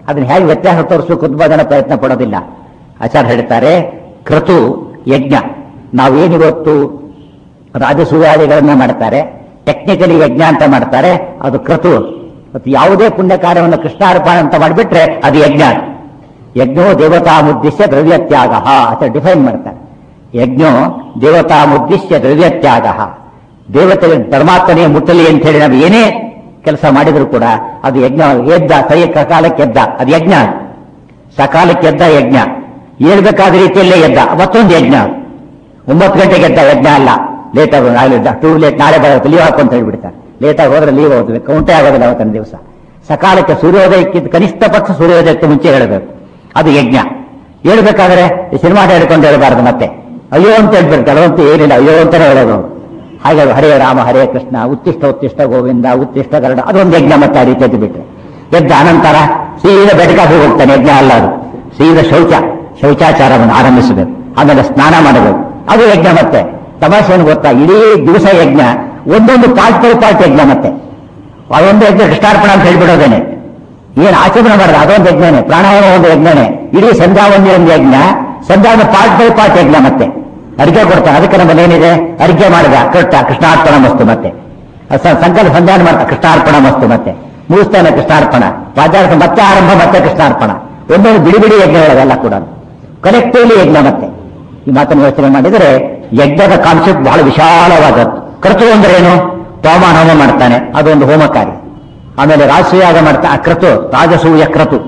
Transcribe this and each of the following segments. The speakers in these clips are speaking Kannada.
ಅದನ್ನ ಹೇಗೆ ವ್ಯತ್ಯಾಸ ತೋರಿಸಬೇಕು ತುಂಬಾ ಜನ ಪ್ರಯತ್ನ ಪಡೋದಿಲ್ಲ ಆಚಾರ್ಯ ಹೇಳ್ತಾರೆ ಕ್ರತು ಯಜ್ಞ ನಾವೇನಿವತ್ತು ರಾಜಸೂಯಾದಿಗಳನ್ನ ಮಾಡ್ತಾರೆ ಟೆಕ್ನಿಕಲಿ ಯಜ್ಞ ಅಂತ ಮಾಡ್ತಾರೆ ಅದು ಕ್ರತು ಮತ್ತು ಯಾವುದೇ ಪುಣ್ಯ ಕಾರ್ಯವನ್ನು ಕೃಷ್ಣಾರ್ಪಣ ಅಂತ ಮಾಡಿಬಿಟ್ರೆ ಅದು ಯಜ್ಞ ಯಜ್ಞೋ ದೇವತಾ ಮುದ್ದಿಶ್ಯ ದ್ರವ್ಯತ್ಯಾಗ ಅಂತ ಡಿಫೈನ್ ಮಾಡ್ತಾರೆ ಯಜ್ಞೋ ದೇವತಾ ಮುದ್ದಿಶ್ಯ ದ್ರವ್ಯತ್ಯಾಗ ದೇವತೆ ಪರಮಾತ್ಮನೇ ಮುಟ್ಟಲಿ ಅಂತ ಹೇಳಿ ನಾವು ಏನೇ ಕೆಲಸ ಮಾಡಿದ್ರು ಕೂಡ ಅದು ಯಜ್ಞ ಎದ್ದ ಸೈ ಸಕಾಲಕ್ಕೆ ಎದ್ದ ಅದು ಯಜ್ಞ ಸಕಾಲಕ್ಕೆ ಎದ್ದ ಯಜ್ಞ ಏಳ್ಬೇಕಾದ ರೀತಿಯಲ್ಲೇ ಎದ್ದ ಮತ್ತೊಂದು ಯಜ್ಞ ಒಂಬತ್ತು ಗಂಟೆಗೆ ಎದ್ದ ಯಜ್ಞ ಅಲ್ಲ ಲೇಟ್ ಆಗೋದು ಟೂ ಲೇಟ್ ನಾಳೆ ಬರುತ್ತೆ ಲೀವ್ ಹಾಕು ಅಂತ ಹೇಳ್ಬಿಡ್ತಾರೆ ಲೇಟಾಗಿ ಹೋದ್ರೆ ಲೀವ್ ಹೋದ್ವಿ ಕೌಂಟೇ ಆಗೋದಿಲ್ಲ ಅವತ್ತಿನ ದಿವಸ ಸಕಾಲಕ್ಕೆ ಸೂರ್ಯೋದಯಕ್ಕಿಂತ ಕನಿಷ್ಠ ಪಕ್ಷ ಸೂರ್ಯೋದಯಕ್ಕೆ ಮುಂಚೆ ಹೇಳಬೇಕು ಅದು ಯಜ್ಞ ಹೇಳ್ಬೇಕಾದ್ರೆ ಈ ಸಿನಿಮಾ ಹೇಳ್ಕೊಂಡು ಹೇಳಬಾರ್ದು ಮತ್ತೆ ಅಯ್ಯೋ ಅಂತ ಹೇಳ್ಬಿಡ್ತಾರೆ ಅದಂತೂ ಏನಿಲ್ಲ ಅಯ್ಯೋ ಅಂತಾನೆ ಹೇಳೋದು ಅವ್ರು. ಹಾಗೆ ಹರೇ ರಾಮ ಹರೇ ಕೃಷ್ಣ ಉತ್ತಿಷ್ಟ ಉತ್ತಿಷ್ಟ ಗೋವಿಂದ ಉತ್ತಿಷ್ಟ ಗರುಡ ಅದೊಂದು ಯಜ್ಞ ಮತ್ತೆ ಆ ರೀತಿ ಎದ್ದು ಬಿಟ್ರೆ ಎದ್ದ ಅನಂತರ ಸೀದಾ ಬೆಟಕಾಗಿ ಹೋಗ್ತಾನೆ ಯಜ್ಞ ಅಲ್ಲ ಅದು ಸೀದಾ ಶೌಚ ಶೌಚಾಚಾರವನ್ನು ಆರಂಭಿಸಬೇಕು ಆಮೇಲೆ ಸ್ನಾನ ಮಾಡಬೇಕು ಅದು ಯಜ್ಞ ಮತ್ತೆ ತಮಾಷೆ ಏನು ಗೊತ್ತಾ ಇಡೀ ದಿವಸ ಯಜ್ಞ ಒಂದೊಂದು ಪಾರ್ಟ್ ಬೈ ಪಾರ್ಟ್ ಯಜ್ಞ ಮತ್ತೆ ಅದೊಂದು ಯಜ್ಞ ಕೃಷ್ಣಾರ್ಪಣ ಅಂತ ಹೇಳ್ಬಿಡೋದೇನೆ ಏನ್ ಆಚರಣೆ ಮಾಡಿದ್ರೆ ಅದೊಂದು ಯಜ್ಞನೇ ಪ್ರಾಣಾಯಾಮ ಒಂದು ಯಜ್ಞನೇ ಇಡೀ ಸಂಧ್ಯಾ ಒಂದು ಒಂದು ಯಜ್ಞ ಸಂಧ್ಯಾನ ಪಾರ್ಟ್ ಬೈ ಪಾರ್ಟ್ ಯಜ್ಞ ಮತ್ತೆ ಅರ್ಘ್ಯ ಕೊಡ್ತಾನೆ ಅದಕ್ಕೆ ನಮ್ಮಲ್ಲಿ ಏನಿದೆ ಅರ್ಘ್ಯ ಮಾಡಿದ ಕೊಟ್ಟ ಕೃಷ್ಣಾರ್ಪಣ ಮಸ್ತು ಮತ್ತೆ ಸ- ಸಂಕಲ್ಪ ಸಂಧಾನ ಮಾಡ್ತಾ ಕೃಷ್ಣಾರ್ಪಣ ಮಸ್ತು ಮತ್ತೆ ಮುಗಿಸ್ತಾನೆ ಕೃಷ್ಣಾರ್ಪಣ ವಾದ್ಯಾರ್ಥ ಮತ್ತೆ ಆರಂಭ ಮತ್ತೆ ಕೃಷ್ಣಾರ್ಪಣ ಒಂದೊಂದು ಬಿಡಿ ಬಿಡಿ ಯಜ್ಞಗಳವೆಲ್ಲ ಕೂಡ ಕಲೆಕ್ಟಿವ್ಲಿ ಯಜ್ಞ ಮತ್ತೆ ಈ ಮಾತನ್ನು ಯೋಚನೆ ಮಾಡಿದರೆ ಯಜ್ಞದ ಕಾನ್ಸೆಪ್ಟ್ ಬಹಳ ವಿಶಾಲವಾದದ್ದು ಕ್ರತು ಅಂದ್ರೆ ಏನು ಹೋಮ ಹೋಮ ಮಾಡ್ತಾನೆ ಅದೊಂದು ಹೋಮ ಕಾರ್ಯ ಆಮೇಲೆ ರಾಜಸೂಯಾಗ ಮಾಡ್ತಾ ಆ ಕ್ರತು ರಾಜಸೂಯ ಕ್ರತು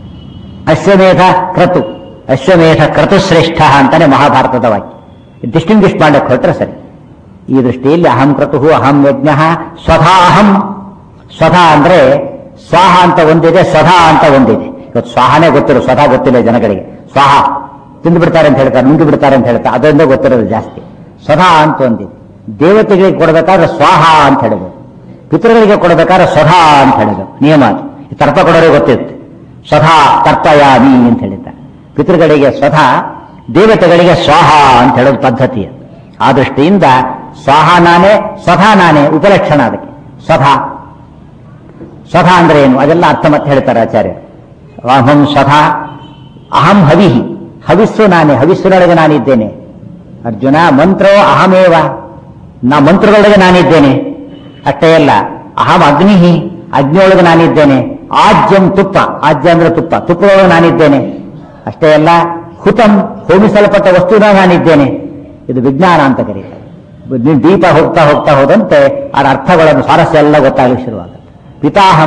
ಅಶ್ವಮೇಧ ಕ್ರತು ಅಶ್ವಮೇಧ ಕ್ರತು ಶ್ರೇಷ್ಠ ಅಂತಾನೆ ಮಹಾಭಾರತದ ವಾಕ್ಯ ಡಿಸ್ಟಿಂಗ್ವಿಷ್ ಮಾಡಕ್ಕೆ ಹೊರಟ್ರೆ ಸರಿ ಈ ದೃಷ್ಟಿಯಲ್ಲಿ ಅಹಂ ಕ್ರತು ಅಹಂ ಯಜ್ಞ ಸ್ವಧಾ ಅಹಂ ಸ್ವಧಾ ಅಂದ್ರೆ ಸ್ವಾಹ ಅಂತ ಒಂದಿದೆ ಸ್ವಧಾ ಅಂತ ಒಂದಿದೆ ಇವತ್ತು ಸ್ವಾಹನೇ ಗೊತ್ತಿರೋ ಸ್ವಧಾ ಗೊತ್ತಿಲ್ಲ ಜನಗಳಿಗೆ ಸ್ವಾಹ ತಿಂದು ಬಿಡ್ತಾರೆ ಅಂತ ಹೇಳ್ತಾರೆ ನುಂಗಿ ಬಿಡ್ತಾರೆ ಅಂತ ಹೇಳ್ತಾರೆ ಅದರಿಂದ ಗೊತ್ತಿರೋದು ಜಾಸ್ತಿ ಸ್ವಧಾ ಅಂತ ಒಂದಿದೆ ದೇವತೆಗಳಿಗೆ ಕೊಡಬೇಕಾದ್ರೆ ಸ್ವಾಹ ಅಂತ ಹೇಳಿದ್ರು ಪಿತೃಗಳಿಗೆ ಕೊಡಬೇಕಾದ್ರೆ ಸ್ವಧಾ ಅಂತ ಹೇಳಿದ್ರು ನಿಯಮ ಅದು ಈ ತರ್ಪ ಕೊಡೋರಿಗೆ ಗೊತ್ತಿರುತ್ತೆ ಸ್ವಧಾ ತರ್ಪಯಾಮಿ ಅಂತ ಹೇಳಿದ್ದಾರೆ ಪಿತೃಗಳಿಗೆ ಸ್ವಧಾ ದೇವತೆಗಳಿಗೆ ಸ್ವಾಹ ಅಂತ ಹೇಳೋದು ಪದ್ಧತಿ ಅದು. ಆ ದೃಷ್ಟಿಯಿಂದ ಸ್ವಾಹ ನಾನೇ ಸ್ವಧಾ ನಾನೇ ಉಪಲಕ್ಷಣ ಅದಕ್ಕೆ ಸ್ವಧಾ ಸ್ವಧಾ ಅಂದ್ರೆ ಏನು ಅದೆಲ್ಲ ಅರ್ಥ ಮತ್ತೆ ಹೇಳ್ತಾರೆ ಆಚಾರ್ಯರು ಅಹಂ ಸ್ವಧಾ ಅಹಂ ಹವಿಹಿ ಹವಿಸ್ಸು ನಾನೇ ಹವಿಸ್ಸಿನೊಳಗೆ ನಾನಿದ್ದೇನೆ ಅರ್ಜುನ ಮಂತ್ರೋ ಅಹಮೇವ ನಾ ಮಂತ್ರದೊಳಗೆ ನಾನಿದ್ದೇನೆ ಅಷ್ಟೇ ಅಲ್ಲ ಅಹಂ ಅಗ್ನಿಹಿ ಅಗ್ನಿಯೊಳಗೆ ನಾನಿದ್ದೇನೆ ಆಜ್ಯಂ ತುಪ್ಪ ಆಜ್ಯ ಅಂದ್ರೆ ತುಪ್ಪ ತುಪ್ಪದೊಳಗೆ ನಾನಿದ್ದೇನೆ ಅಷ್ಟೇ ಅಲ್ಲ ಹುತಂ ಹೋಮಿಸಲ್ಪಟ್ಟ ವಸ್ತುನ ನಾನಿದ್ದೇನೆ ಇದು ವಿಜ್ಞಾನ ಅಂತ ಕರೀತಾರೆ ನೀವು ದೀಪ ಹೋಗ್ತಾ ಹೋಗ್ತಾ ಹೋದಂತೆ ಅದರ ಅರ್ಥಗಳನ್ನು ಸ್ವಾರಸ್ಯ ಎಲ್ಲ ಗೊತ್ತಾಗಲಿಕ್ಕೆ ಶುರುವಾಗುತ್ತೆ ಪಿತಾಹಂ